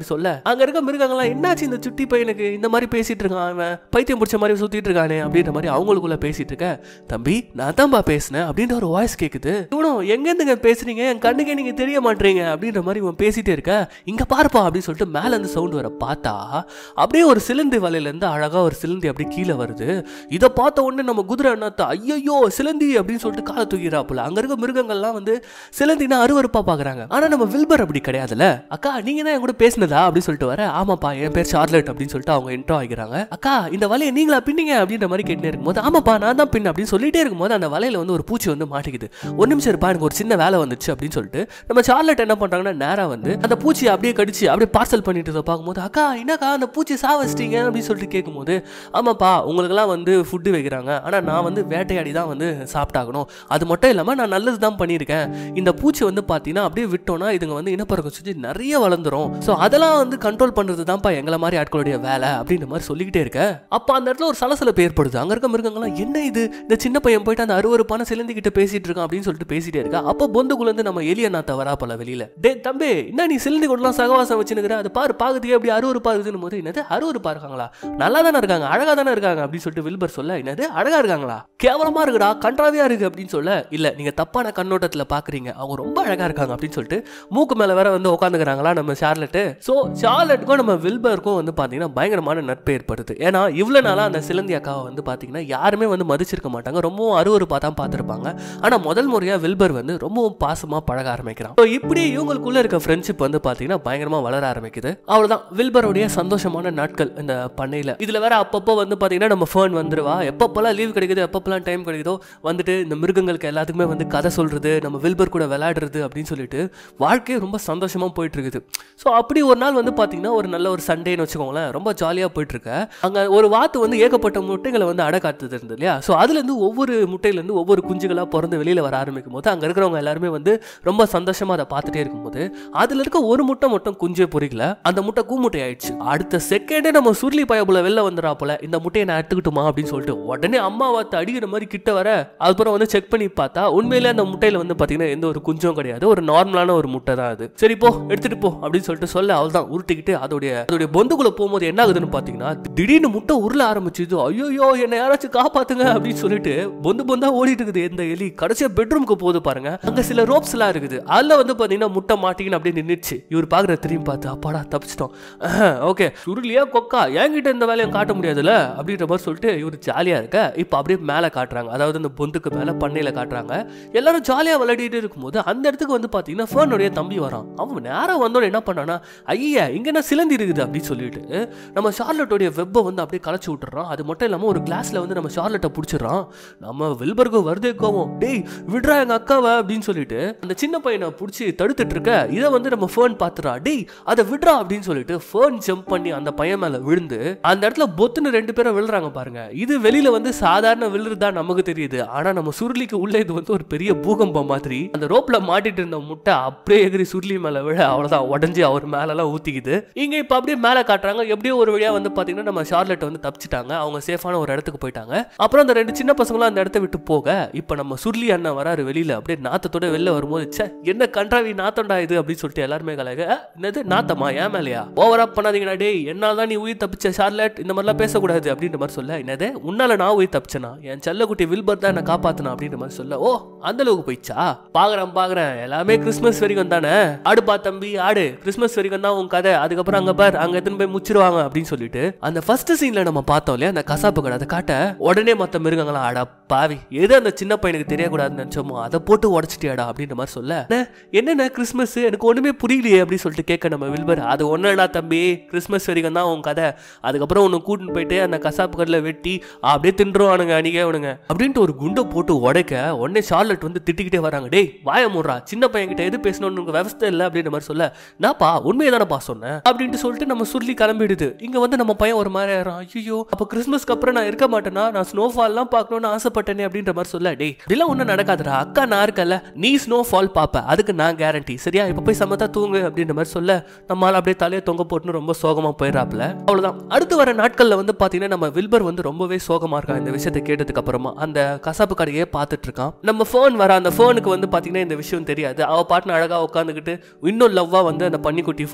[SPEAKER 1] மாதிரி சொல்ல அங்க இருக்க மிருகங்களாம் என்னாச்சு இந்த சுட்டி பையனுக்கு இந்த மாதிரி பேசிட்டு இருக்கான் அவன் பைத்தியம் பிடிச்ச மாதிரி சுத்திட்டு இருக்கானே அப்படின்ற மாதிரி அவங்களுக்குள்ள பேசிட்டு இருக்க தம்பி நான் தான்பா பேசினேன் அப்படின்ற ஒரு வாய்ஸ் கேக்குது இவனும் எங்க இருந்துங்க பேசுறீங்க என் கண்ணுக்கே நீங்க தெரிய மாட்டீங்க அப்படின்ற மாதிரி இவன் பேசிட்டே இருக்க இங்க பாருப்பா அப்படின்னு சொல்லிட்டு மேல இருந்து சவுண்ட் வர பார்த்தா அப்படியே ஒரு சிலந்தி வலையில இருந்து அழகா ஒரு சிலந்தி அப்படியே கீழே வருது இதை பார்த்த உடனே நம்ம குதிரை என்னத்த ஐயோ சிலந்தி அப்படின்னு சொல்லிட்டு காலை தூக்கிறாப்புல அங்க இருக்க மிருகங்கள்லாம் வந்து சிலந்தினா அருவருப்பா பாக்குறாங்க ஆனா நம்ம வில்பர் அப்படி கிடையாதுல்ல அக்கா நீங்க தான் என் கூட பேசினதா அப்படின்னு சொல்லிட்டு வர ஆமாப்பா என் பேர் சார்லட் அப்படின்னு சொல்லிட்டு அவங்க இன்ட்ரோ ஆகிறாங்க அக்கா இந்த வலையை நீங்களா பின்னீங்க அப்படின்ற மாதிரி கேட்டுனே இருக்கும்போது ஆமாப்பா நான் தான் பின்ன அப்படின்னு சொல்லிட்டே இருக்கும்போது அந்த வலையில வந்து ஒரு பூச்சி வந்து மாட்டிக்குது ஒரு நிமிஷம் இருப்பா எனக்கு ஒரு சின்ன வேலை வந்துச்சு அப்படின்னு சொல்லிட்டு நம்ம சார்லட் என்ன பண்றாங்கன்னா நேரா வந்து அந்த பூச்சியை அப்படியே கடிச்சு அப்படியே பார்சல் பண்ணிட்டு இருந்ததை பார்க்கும்போது அக்கா என்னக்கா அந்த பூச்சி சா வச்சிட்டீங்க அப்படின்னு சொல்லிட்டு கேட்கும்போது ஆமாப்பா உங்களுக்கெல்லாம் வந்து ஃபுட்டு வைக்கிறாங்க ஆனால் நான் வந்து வேட்டையாடி தான் வந்து சாப்பிட்டாகணும் அது மட்டும் இல்லாமல் நான் நல்லது தான் பண்ணியிருக்கேன் இந்த பூச்சி வந்து பார்த்தீங்கன்னா அப்படியே விட்டோம்னா இதுங்க வந்து இனப்பெருக்கம் செஞ்சு நிறைய வளர்ந்துரும் ஸோ அதெல்லாம் வந்து கண்ட்ரோல் பண்ணுறது தான்ப்பா எங்களை மாதிரி ஆட்களுடைய வேலை அப்படின்ற மாதிரி சொல்லிக்கிட்டே இருக்க அப்போ அந்த இடத்துல ஒரு சலசலப்பு ஏற்படுது அங்கே இருக்க மிருகங்கள்லாம் என்ன இது இந்த சின்ன பையன் போயிட்டு அந்த அருவருப்பான சிலந்திக்கிட்ட பேசிட்டு இருக்கான் அப்படின்னு சொல்லிட்டு பேசிட்டே இருக்கா அப்போ பொந்துக்குள்ளேருந்து நம்ம எலிய நாத்த வரா போல வெளியில டே தம்பி என்ன நீ சிலந்தி கூடலாம் சகவாசம் வச்சுனுக்குற அது பாரு பாக்குறதுக்கே அப்படி அருவருப்பா இருக்குதுன்னு போது என்னது அருவருப்பா இருக்காங்களா நல்லா தானே இருக்காங்க அழகா தானே இருக்காங்க அப்படின்னு சொல்லிட்டு வில்பர் சொல்ல என்னது அழகா இருக்காங்களா கேவலமா இருக்குடா கன்றாவியா இருக்கு அப்படின்னு சொல்ல இல்ல நீங்க தப்பான கண்ணோட்டத்துல பாக்குறீங்க அவங்க ரொம்ப அழகா இருக்காங்க அப்படின்னு சொல்லிட்டு மூக்கு மேல வேற வந்து உட்காந்துக்கிறாங்களா நம்ம ஷார்லெட்டு ஸோ ஷார்லெட்டுக்கும் நம்ம வில்பருக்கும் வந்து பாத்தீங்கன்னா பயங்கரமான நட்பு ஏற்படுது ஏன்னா இவ்வளவு நாளா அந்த சிலந்தி அக்காவை வந்து பாத்தீங்கன்னா யாருமே வந்து மதிச்சிருக்க மாட்டாங்க ரொம்பவும் அருவருப்பா தான் பார்த்திருப்பாங்க ஆனா முதல் முறையா வில்பர் வந்து ரொம்பவும் பாசமா பழக ஆரம்பிக்கிறான் ஸோ இப்படி இவங்களுக்குள்ள இருக்க ஃப்ரெண்ட்ஷிப் வந்து பாத்தீங்கன்னா பயங்கரமா வளர ஆரம்பிக்குது அவ்வளவுதான் வில்பருடைய சந்தோஷமான நாட்கள் இந்த பண்ணையில இதுல வேற அப்பப்போ வந்து பாத்தீங்கன்னா நம்ம ஃபேன் வந்துருவா எப்பப்பெல்லாம் லீவ் கிடைக்குது எப்பப்பெல்லாம் டைம் கிடைக்குதோ வந்துட்டு இந்த மிருகங்களுக்கு எல்லாத்துக்குமே வந்து கதை சொல்றது நம்ம வில்பர் கூட விளையாடுறது அப்படின்னு சொல்லிட்டு வாழ்க்கையே ரொம்ப சந்தோஷமா போயிட்டு இருக்குது ஸோ அப்படி ஒரு நாள் வந்து பாத்தீங்கன்னா ஒரு நல்ல ஒரு சண்டேன்னு வச்சுக்கோங்களேன் ரொம்ப ஜாலியா போயிட்டு இருக்க அங்க ஒரு வாத்து வந்து ஏகப்பட்ட முட்டைகளை வந்து அடை காத்துது இருந்தது இல்லையா ஸோ அதுல இருந்து ஒவ்வொரு முட்டையில இருந்து ஒவ்வொரு குஞ்சுகளா பிறந்து வெளியில வர ஆரம்பிக்கும் போது அங்க இருக்கிறவங்க எல்லாருமே வந்து ரொம்ப சந்தோஷமா அதை பார்த்துட்டே இருக்கும்போது அதுல இருக்க ஒரு முட்டை மட்டும் குஞ்சே பொறிக்கல அந்த முட்டை கூமுட்டை ஆயிடுச்சு அடுத்த செகண்டே நம்ம சுருளி பயபுல வெளில வந்துடா போல இந்த முட்டையை நான் எடுத்துக்கிட்டுமா அப்படின்னு சொல்லிட்டு உடனே அம்மா வாத்து அடிக்கிற மாதிரி கிட்ட வர அதுக்கப்புறம் வந்து செக் பண்ணி பார்த்தா உண்மையிலே அந்த முட்டையில வந்து பாத்தீங்கன்னா எந்த ஒரு குஞ்சும் கிடையாது ஒரு நார்மலான ஒரு முட்டை தான் அது சரி போ எடுத்துட்டு போ அப்படின்னு சொல்லிட்டு சொல்ல அவள் தான் உருட்டிக்கிட்டு அதோடைய அதோடைய பொந்துக்குள்ள போகும்போது என்ன ஆகுதுன்னு பாத்தீங்கன்னா திடீர்னு முட்டை உருள ஆரம்பிச்சுது ஐயோ என்ன யாராச்சும் காப்பாத்துங்க அப்படின்னு சொல்லிட்டு பொந்து பொந்தா ஓடிட்டு இருக்குது இந்த எலி கடைசியா பெட்ரூம்க்கு போகுது பாருங்க அங்க சில ரோப்ஸ் எல்லாம் இருக்குது அதுல வந்து பாத்தீங்கன்னா முட்டை மாட்டிக்கின்னு அப்படியே நின்னுச்சு இவர் பாக்குற திரும்பி பார்த்து அப்பாடா தப்பிச்சிட்டோம் ஓகே சுருளியா கொக்கா என்கிட்ட இந்த வேலையை காட்ட முடியாதுல்ல அப்படின்ற மாதிரி சொல்லிட்டு இவர் ஜாலியா இருக்க இப்போ அப்படியே மேலே காட்டுறாங்க அதாவது அந்த பொந்துக்கு மேலே பண்ணையில காட்டுறாங்க எல்லாரும் ஜாலியா விளையாடிட்டு இருக்கும்போது அந்த இடத்துக்கு வந்து பாத்தீங்கன்னா ஃபேனுடைய தம்பி வரான் அவன் நேரம் வந்தோட என்ன பண்ணானா ஐயா இங்க என்ன சிலந்தி இருக்குது அப்படின்னு சொல்லிட்டு நம்ம ஷார்லட்டோடைய வெப்பை வந்து அப்படியே களைச்சு விட்டுறான் அது மட்டும் இல்லாம ஒரு கிளாஸ்ல வந்து நம்ம ஷார்லட்டை பிடிச்சிடறான் நம்ம வில்பர்க்கு வருதே கோவம் டேய் விடுறா எங்க அக்காவை அப்படின்னு சொல்லிட்டு அந்த சின்ன பையனை பிடிச்சி தடுத்துட்டு இருக்க இதை வந்து நம்ம ஃபேன் பாத்துறா டேய் அதை விடுறா அப்படின்னு சொல்லிட்டு ஃபேன் ஜம்ப் பண்ணி அந்த பையன் மேல விழுந்து அந்த இடத்துல பொத்துன்னு ரெண்டு பேரும் விழுறாங்க பாருங்க இது வெளியில வந்து சாதாரண விழுறதா நமக்கு தெரியுது ஆனா நம்ம சுருளிக்கு உள்ள இது வந்து ஒரு பெரிய பூகம்பம் மாதிரி அந்த ரோப்ல மாட்டிட்டு இருந்த முட்டை அப்படியே எகிரி சுருளி மேல விழ அவ்வளவுதான் உடஞ்சி அவர் மேல எல்லாம் ஊத்திக்குது இங்க இப்ப அப்படியே மேல காட்டுறாங்க எப்படியோ ஒரு வழியா வந்து பாத்தீங்கன்னா நம்ம ஷார்லெட் வந்து தப்பிச்சிட்டாங்க அவங்க சேஃபான ஒரு இடத்துக்கு போயிட்டாங்க அப்புறம் அந்த ரெண்டு சின்ன பசங்களும் அந்த இடத்த விட்டு போக இப்ப நம்ம சுருளி அண்ணன் வராரு வெளியில அப்படியே நாத்தத்தோட வெளில வரும்போது ச்சே என்ன கன்றாவி நாத்தண்டா இது அப்படின்னு சொல்லிட்டு எல்லாருமே கலக "அஹ், என்னது நாத்தமா ஏன் மேலையா ஓவரா பண்ணாதீங்கடா டேய் என்னால தான் நீ உயிர் தப்பிச்ச ஷார்லெட் இந்த மாதிரிலாம் பேசக்கூடாது அப்படின்ற மாதிரி சொல்ல என்னது உன்னால நான் உயிர் தப்பிச்சனா என் செல்லக்குட்டி வில்பர் தான் என்ன காப்பாத்தினா அப்படின்ற மாதிரி சொல்ல ஓ அந்த அளவுக்கு போயிடுச்சா பாக்குறேன் பாக்குறேன் எல்லாமே கிறிஸ்மஸ் வரைக்கும் தானே ஆடுப்பா தம்பி ஆடு கிறிஸ்மஸ் வரைக்கும் தான் உன் கதை அதுக்கப்புறம் அங்க பார் அங்க எத்தனை போய் முச்சிருவாங்க அப்படின்னு சொல்லிட்டு அந்த ஃபர்ஸ்ட் சீன்ல நம்ம பார்த்தோம் இல்லையா அந்த கசாப்பு கடை அதை காட்ட உடனே மத்த மிருகங்களாம் ஆடா பாவி எது அந்த சின்ன பையனுக்கு தெரியக்கூடாதுன்னு நினைச்சோமோ அதை போட்டு உடச்சிட்டியாடா அப்படின்ற மாதிரி சொல்ல "அண்ணே, என்னண்ணே கிறிஸ்மஸ் எனக்கு ஒண்ணுமே புரியலையே அப்படின்னு சொல்லிட்டு கேட்க நம்ம வில்பர் அது ஒன்றுடா தம்பி கிறிஸ்மஸ் வரைக்கும் தான் உன் கதை அதுக்கப்புறம் ஒன்று கூட்டின்னு போயிட்டு அந்த கசாப்பு கடையில் வெட்டி அப்படியே தின்றுவானுங்க அன்னைக்கே அவனுங்க அப்படின்ட்டு ஒரு குண்டை போட்டு உடைக்க உடனே ஷார்லட் வந்து திட்டிக்கிட்டே வராங்க டேய் வாய முடுறா சின்ன பையன்கிட்ட எது பேசணும்னு உனக்கு விவசாய இல்லை அப்படின்ற மாதிரி சொல்ல நான்ப்பா உண்மையை தானேப்பா சொன்னேன் அப்படின்ட்டு சொல்லிட்டு நம்ம சுருளி கிளம்பிடுது இங்க வந்து நம்ம பையன் ஒரு மாதிரி ஆயிரம் ஐயோ அப்போ கிறிஸ்மஸ்க்கு அப்புறம் நான் இருக்க மாட்டேனா நான் ஸ்னோஃபால்லாம் பார்க்கணும்னு ஆசைப்பட்டேனே அப்படின்ற மாதிரி சொல்ல டேய் இதெல்லாம் ஒன்றும் நடக்காதுடா அக்கா நான் இருக்கல நீ ஸ்னோஃபால் பார்ப்ப அதுக்கு நான் கேரண்டி சரியா இப்போ போய் சமத்தா தூங்கு அப்படின்ற மாதிரி சொல்ல நம்மளால அப்படியே தலையை தொங்க போட்டுன்னு ரொம்ப சோகமா போயிடறாப்ல அவ்வளவுதான் அடுத்து வர நாட்கள்ல வந்து பாத்தீங்கன்னா நம்ம வில்பர் வந்து ரொம்பவே சோகமா இருக்கான் இந்த விஷயத்தை கேட்டதுக்கு அப்புறமா அந்த கசாப்பு கடையே பார்த்துட்டு இருக்கான் நம்ம ஃபோன் வர அந்த ஃபோனுக்கு வந்து பாத்தீங்கன்னா இந்த விஷயம் தெரியாது அவ பாட்டுன்னு அழகா உட்காந்துக்கிட்டு இன்னும் லவ்வா வந்து அந்த பன்னிக்குட்டி போட்டோ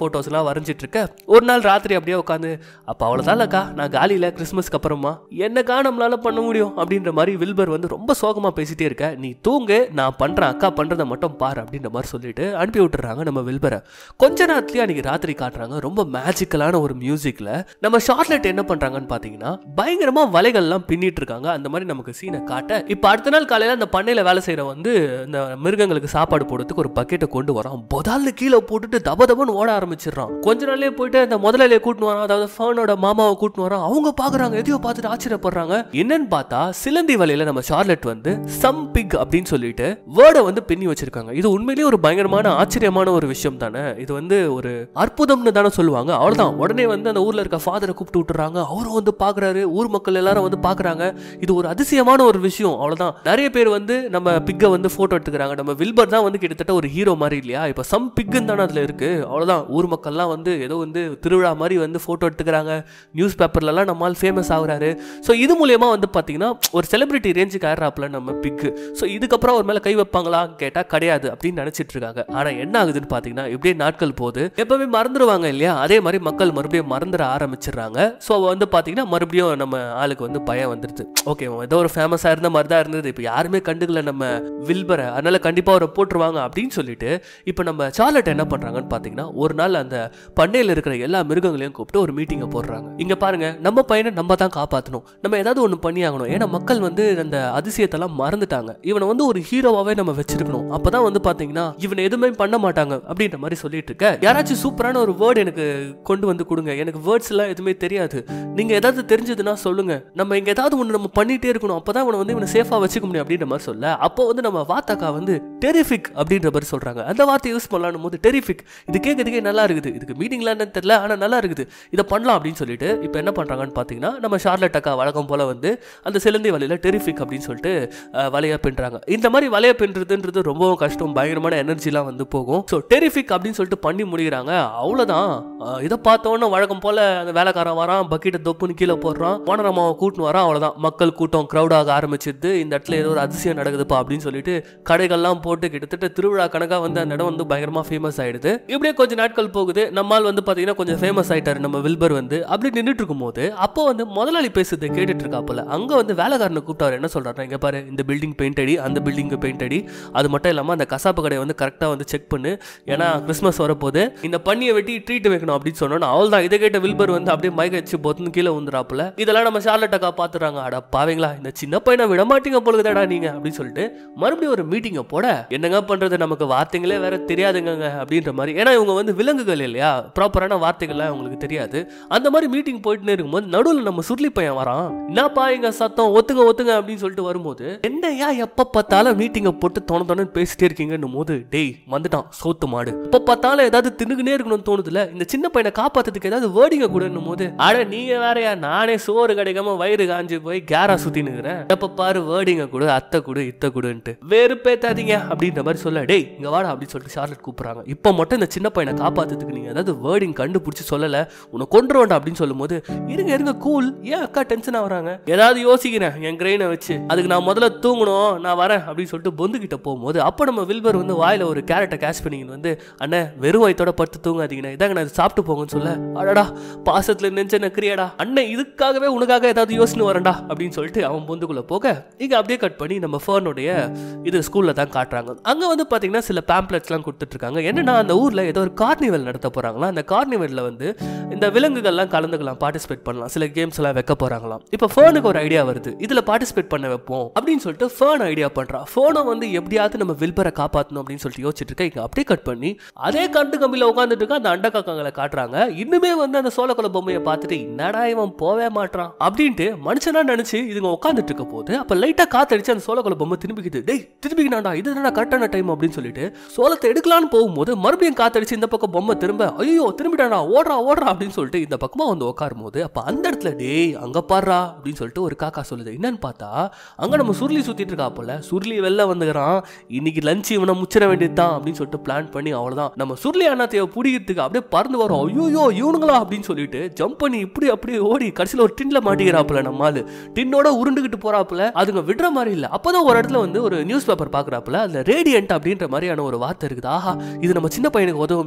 [SPEAKER 1] ஃபோட்டோஸ் எல்லாம் வரைஞ்சிட்டு இருக்க ஒரு நாள் ராத்திரி அப்படியே உட்காந்து அப்ப அவ்வளவுதான் அக்கா நான் காலியில கிறிஸ்மஸ்க்கு அப்புறமா என்னக்கா நம்மளால பண்ண முடியும் அப்படின்ற மாதிரி வில்பர் வந்து ரொம்ப சோகமா பேசிட்டே இருக்க நீ தூங்கு நான் பண்றேன் அக்கா பண்றதை மட்டும் பாரு அப்படின்ற மாதிரி சொல்லிட்டு அனுப்பி விட்டுறாங்க நம்ம வில்பரை கொஞ்ச நேரத்துலயே அன்னைக்கு ராத்திரி காட்டுறாங்க ரொம்ப மேஜிக்கலான ஒரு மியூசிக்ல நம்ம ஷார்ட்லெட் என்ன பண்றாங்கன்னு பாத்தீங்கன்னா பயங்கரமா வலைகள்லாம் பின்னிட்டு இருக்காங்க அந்த மாதிரி நமக்கு சீனை காட்ட இப்ப அடுத்த நாள் காலையில அந்த பண்ணையில வேலை செய்யற வந்து இந்த மிருகங்களுக்கு சாப்பாடு போடுறதுக்கு ஒரு பக்கெட்டை கொண்டு வரான் முதல்ல கீழே போட்டுட்டு தப தபன்னு ஓட ஆரம்பிச்சிடுறான் கொஞ்ச நாள்லயே போயிட்டு அந்த முதலாளியை கூட்டின்னு வரான் அதாவது ஃபேனோட மாமாவை கூட்டின்னு வரான் அவங்க பாக்குறாங்க எதையோ பார்த்துட்டு ஆச்சரியப்படுறாங்க என்னன்னு பார்த்தா சிலந்தி வலையில நம்ம ஷார்லெட் வந்து சம் பிக் அப்படின்னு சொல்லிட்டு வேர்டை வந்து பின்னி வச்சிருக்காங்க இது உண்மையிலேயே ஒரு பயங்கரமான ஆச்சரியமான ஒரு விஷயம் தானே இது வந்து ஒரு அற்புதம்னு தானே சொல்லுவாங்க அவ்வளவுதான் உடனே வந்து அந்த ஊர்ல இருக்க ஃபாதரை கூப்பிட்டு விட்டுறாங்க அவரும் வந்து பாக்குறாரு ஊர் மக்கள் எல்லாரும் வந்து பாக்குறாங்க இது ஒரு அதிசயமான ஒரு விஷயம் அவ்வளவுதான் நிறைய பேர் வந்து நம்ம பிக்கை வந்து போட்டோ எடுத்துக்கிறாங்க நம்ம வில்பர் தான் வந்து கிட்டத்தட்ட ஒரு ஹீரோ மாதிரி இல்லையா இப்ப சம் பிக்குன்னு தானே அதுல இருக்கு அவ்வளவுதான் ஊர் மக்கள்லாம் வந்து ஏதோ வந்து திருவிழா மாதிரி வந்து போட்டோ எடுத்துக்கிறாங்க நியூஸ் பேப்பர்லலாம் நம்மால் ஃபேமஸ் ஆகுறாரு ஸோ இது மூலியமா வந்து பார்த்தீங்கன்னா ஒரு செலிபிரிட்டி ரேஞ்சுக்கு ஆடுறாப்புல நம்ம பிக்கு ஸோ இதுக்கப்புறம் அவர் மேலே கை வைப்பாங்களா கேட்டால் கிடையாது அப்படின்னு நினச்சிட்டு இருக்காங்க ஆனால் என்ன ஆகுதுன்னு பார்த்தீங்கன்னா இப்படியே நாட்கள் போகுது எப்பவுமே மறந்துடுவாங்க இல்லையா அதே மாதிரி மக்கள் மறுபடியும் மறந்துட ஆரம்பிச்சிடுறாங்க ஸோ வந்து பார்த்தீங்கன்னா மறுபடியும் நம்ம ஆளுக்கு வந்து பயம் வந்துடுது ஓகே ஏதோ ஒரு ஃபேமஸாக இருந்த மாதிரி தான் இருந்தது இப்போ யாருமே கண்டுக்கல நம்ம வில்பரை அதனால கண்டிப்பாக அவரை போட்டுருவாங்க அப்படின்னு சொல்லிட்டு இப்போ நம்ம சார்லட் என்ன பண்ணுறாங்கன்னு பார்த்தீங்கன்னா ஒரு நாள் அந்த பண்ணையில் இருக்கிற எல்லா மிருகங்களையும் கூப்பிட்டு ஒரு மீட்டிங்கை போடுறாங்க இங்க பாருங்க நம்ம பையனை நம்ம தான் காப்பாற்றணும் நம்ம ஏதாவது ஒன்று பண்ணி ஆகணும் ஏன்னா மக்கள் வந்து அந்த அதிசயத்தெல்லாம் மறந்துட்டாங்க இவனை வந்து ஒரு ஹீரோவாவே நம்ம வச்சிருக்கணும் அப்பதான் வந்து பாத்தீங்கன்னா இவனை எதுவுமே பண்ண மாட்டாங்க அப்படின்ற மாதிரி சொல்லிட்டு இருக்க யாராச்சும் சூப்பரான ஒரு வேர்டு எனக்கு கொண்டு வந்து கொடுங்க எனக்கு வேர்ட்ஸ் எல்லாம் எதுவுமே தெரியாது நீங்க ஏதாவது தெரிஞ்சதுன்னா சொல்லுங்க நம்ம இங்க ஏதாவது ஒன்று நம்ம பண்ணிட்டே இருக்கணும் அப்பதான் இவனை வந்து இவனை சேஃபா வச்சுக்க முடியும் அப்படின்ற மாதிரி சொல்ல அப்போ வந்து நம்ம வாத்தாக்கா வந்து டெரிஃபிக் அப்படின்ற மாதிரி சொல்றாங்க அந்த வார்த்தை யூஸ் பண்ணலாம்னு போது டெரிஃபிக் இது கேட்கறதுக்கே நல்லா இருக்குது இதுக்கு மீட்டிங்லாம் என்னன்னு தெரியல ஆனா நல்லா இருக்குது இதை பண்ணலாம் அப்படின்னு சொல்லிட்டு இப்போ என்ன பண்றாங்கன்னு பார்த்தீங்கன்னா நம்ம ஷார்லட் அக்கா வழக்கம் போல வந்து அந்த சிலந்தி வலையில டெரிஃபிக் அப்படின்னு சொல்லிட்டு அஹ், வலைய பின்னுறாங்க இந்த மாதிரி வலைய பின்னுறதுன்றது ரொம்பவும் கஷ்டம் பயங்கரமான எனர்ஜிலாம் வந்து போகும் ஸோ டெரிஃபிக் அப்படின்னு சொல்லிட்டு பண்ணி முடிக்கிறாங்க அவ்வளோதான் அஹ், இதை பார்த்தோன்னே வழக்கம் போல அந்த வேலைக்காரன் வரான் பக்கெட்டை தொப்புன்னு கீழே போடுறான் ஓனர் அம்மாவை கூட்டின்னு வரான் அவ்வளோதான் மக்கள் கூட்டம் க்ரௌட் ஆக ஆரம்பிச்சிருது இந்த இடத்துல ஏதோ ஒரு அதிசயம் நடக்குதுப்பா அப்படின்னு சொல்லிட்டு கடைகள்லாம் போட்டு கிட்டத்தட்ட திருவிழா கணக்காக வந்து அந்த இடம் வந்து பயங்கரமா ஃபேமஸ் ஆயிடுது இப்படியே கொஞ்ச நாட்கள் போகுது நம்மால் வந்து பார்த்தீங்கன்னா கொஞ்சம் ஃபேமஸ் ஆயிட்டாரு நம்ம வில்பர் வந்து அப்படி நின்றுட்டு இருக்கும்போது அப்போ வந்து முதலாளி பேசுறதை கேட்டுட்டு இருக்காப்புல அங்க வந்து வேலைக்காரனை கூப்பிட்டாரு என்ன சொல்றாரு இங்க பாரு இந்த பில்டிங் பெயிண்ட் அடி அந்த பில்டிங் பெயிண்ட் அடி அது மட்டும் இல்லாம அந்த கசாப்பு கடையை வந்து கரெக்டா வந்து செக் பண்ணு ஏன்னா கிறிஸ்மஸ் வரப்போது இந்த பண்ணியை வெட்டி ட்ரீட் வைக்கணும் அப்படின்னு சொன்னோன்னா அவள் தான் இதை கேட்ட வில்பர் வந்து அப்படியே மயக்க வச்சு பொத்துன்னு கீழே வந்துறாப்புல இதெல்லாம் நம்ம ஷார்லட் அக்கா பாத்துறாங்க அட பாவீங்களா இந்த சின்ன பையனை விட மாட்டீங்க பொழுதுடா நீங்க அப்படின்னு சொல்லிட்டு மறுபடியும் ஒரு மீட்டிங்கை போட என்னங்க பண்றது நமக்கு வார்த்தைகளே வேற தெரியாதுங்க அப்படின்ற மாதிரி ஏன்னா இவங்க வந்து விலங்குகள் இல்லையா ப்ராப்பரான வார்த்தைகள்லாம் அவங்களுக்கு தெரியாது அந்த மாதிரி மீட்டிங் போயிட்டு இருக்கும்போது நடுவில் நம்ம சுருளி பையன் வரான் என்னப்பா எங்க சத்தம் ஒத்துங்க ஒத்துங்க அப்படின்னு சொல்லிட்டு வரும்போது என்னையா எப்ப பார்த்தாலும் மீட்டிங்கை போட்டு தோண தோணுன்னு பேசிட்டே இருக்கீங்கன்னும் போது டேய் வந்துட்டான் சோத்து மாடு எப்ப பார்த்தாலும் ஏதாவது தின்னுக்குனே இருக்கணும்னு தோணுதுல இந்த சின்ன பையனை காப்பாத்துறதுக்கு ஏதாவது வேர்டிங்க கூடன்னும் போது அட நீங்க வேறயா நானே சோறு கிடைக்காம வயிறு காஞ்சு போய் கேரா சுத்தினுக்கிறேன் எப்ப பாரு வேர்டிங்க கொடு அத்தை கொடு இத்த கொடுன்ட்டு வெறுப்பேத்தாதீங்க அப்படின்ற மாதிரி சொல்ல டேய் இங்க வாடா அப்படின்னு சொல்லிட்டு ஷார்லட் கூப்பிடுறாங்க இப்போ மட்டும் இந்த சின்ன பையனை காப்பாத்துறதுக்கு நீங்க ஏதாவது வேர்டிங் கண்டுபிடிச்சு சொல்லல உன்னை கொண்டுருவோண்டா அப்படின்னு சொல்லும்போது இருங்க இருங்க கூல் ஏன் அக்கா டென்ஷன் ஆகுறாங்க ஏதாவது யோசிக்கிறேன் என் கிரெயினை வச்சு அதுக்கு நான் முதல்ல தூங்கணும் நான் வரேன் அப்படின்னு சொல்லிட்டு பொந்து கிட்ட போகும்போது அப்போ நம்ம வில்பர் வந்து வாயில ஒரு கேரட்டை கேஷ் பண்ணிக்கின்னு வந்து அண்ணே வெறும் வயித்தோட படுத்து தூங்காதீங்கண்ணே இதாங்க நான் இது சாப்பிட்டு போங்கன்னு சொல்ல அடடா பாசத்துல நெஞ்ச நக்கிரியாடா அண்ணன் இதுக்காகவே உனக்காக ஏதாவது யோசனை வரேன்டா அப்படின்னு சொல்லிட்டு அவன் பொந்துக்குள்ள போக இங்க அப்படியே கட் பண்ணி நம்ம ஃபேனுடைய இது ஸ்கூல்ல தான் காட்டுறாங்க அங்க வந்து பாத்தீங்கன்னா சில பேம்ப்ளெட்ஸ்லாம் கொடுத்துட்டு இருக்காங்க என்னன்னா அந்த ஊர்ல ஏதோ ஒரு கார்னிவல் நடத்த போறாங்களா அந்த கார்னிவல்ல வந்து இந்த விலங்குகள்லாம் கலந்துக்கலாம் பார்ட்டிசிபேட் பண்ணலாம் சில கேம்ஸ் எல்லாம் வைக்க போறாங்களாம் இப்போ ஃபேனுக்கு ஒரு ஐடியா வருது இதுல பார்ட்டிசிபேட் பண்ண வைப்போம் அப்படின்னு சொல்லிட்டு ஃபேன் ஐடியா பண்றா ஃபோனை வந்து எப்படியாவது நம்ம வில்பரை காப்பாத்தணும் அப்படின்னு சொல்லிட்டு யோசிச்சுட்டு இருக்க இங்க அப்படியே கட் பண்ணி அதே கண்டு கம்பியில உட்காந்துட்டு இருக்க அந்த அண்டக்காக்கங்களை காட்டுறாங்க இன்னுமே வந்து அந்த சோளக்குல பொம்மையை பார்த்துட்டு என்னடா இவன் போவே மாட்டான் அப்படின்ட்டு மனுஷனா நினைச்சு இதுங்க உட்காந்துட்டு இருக்க போது அப்ப லைட்டா காத்தடிச்சு அந்த சோளக்குல பொம்மை திரும்பிக்குது டேய் திரும்பிக்கினாண்டா இது தானே கரெக்டான டைம் அப்படின்னு சொல்லிட்டு சோளத்தை எடுக்கலான்னு போகும்போது மறுபடியும் காத்தடிச்சு இந்த பக்கம் பொம்மை திரும்ப ஐயோ திரும்பிட்டாடா ஓடுறா ஓடுறா அப்படின்னு சொல்லிட்டு இந்த பக்கமா வந்து உட்காரும் போது அப்ப அந்த இடத்துல டேய் அங்க பாடுறா அப்படின்னு சொல்லிட்டு ஒரு காக்கா சொல்லுது என்னன்னு பார்த்தா அங்க நம்ம சுருளி சுத்திட்டு இருக்கா போல சுருளி வெளில வந்துக்கிறான் இன்னைக்கு லஞ்ச் இவனை முச்சிட வேண்டியதுதான் அப்படின்னு சொல்லிட்டு பிளான் பண்ணி அவ்வளவுதான் நம்ம சுருளி அண்ணாத்தைய பிடிக்கிறதுக்கு அப்படியே பறந்து வரோம் ஐயோ இவனுங்களா அப்படின்னு சொல்லிட்டு ஜம்ப் பண்ணி இப்படி அப்படியே ஓடி கடைசியில் ஒரு டின்ல மாட்டிக்கிறாப்புல நம்ம ஆளு டின்னோட உருண்டுகிட்டு போறாப்புல அதுங்க விடுற மாதிரி இல்ல அப்பதான் ஒரு இடத்துல வந்து ஒரு நியூஸ் பேப்பர் பாக்குறாப்புல அதுல ரேடியன்ட் அப்படின்ற மாதிரியான ஒரு வார்த்தை இருக்குது ஆஹா இது நம்ம சின்ன பையனுக்கு உதவுமே அப்படின்னு சொல்லிட்டு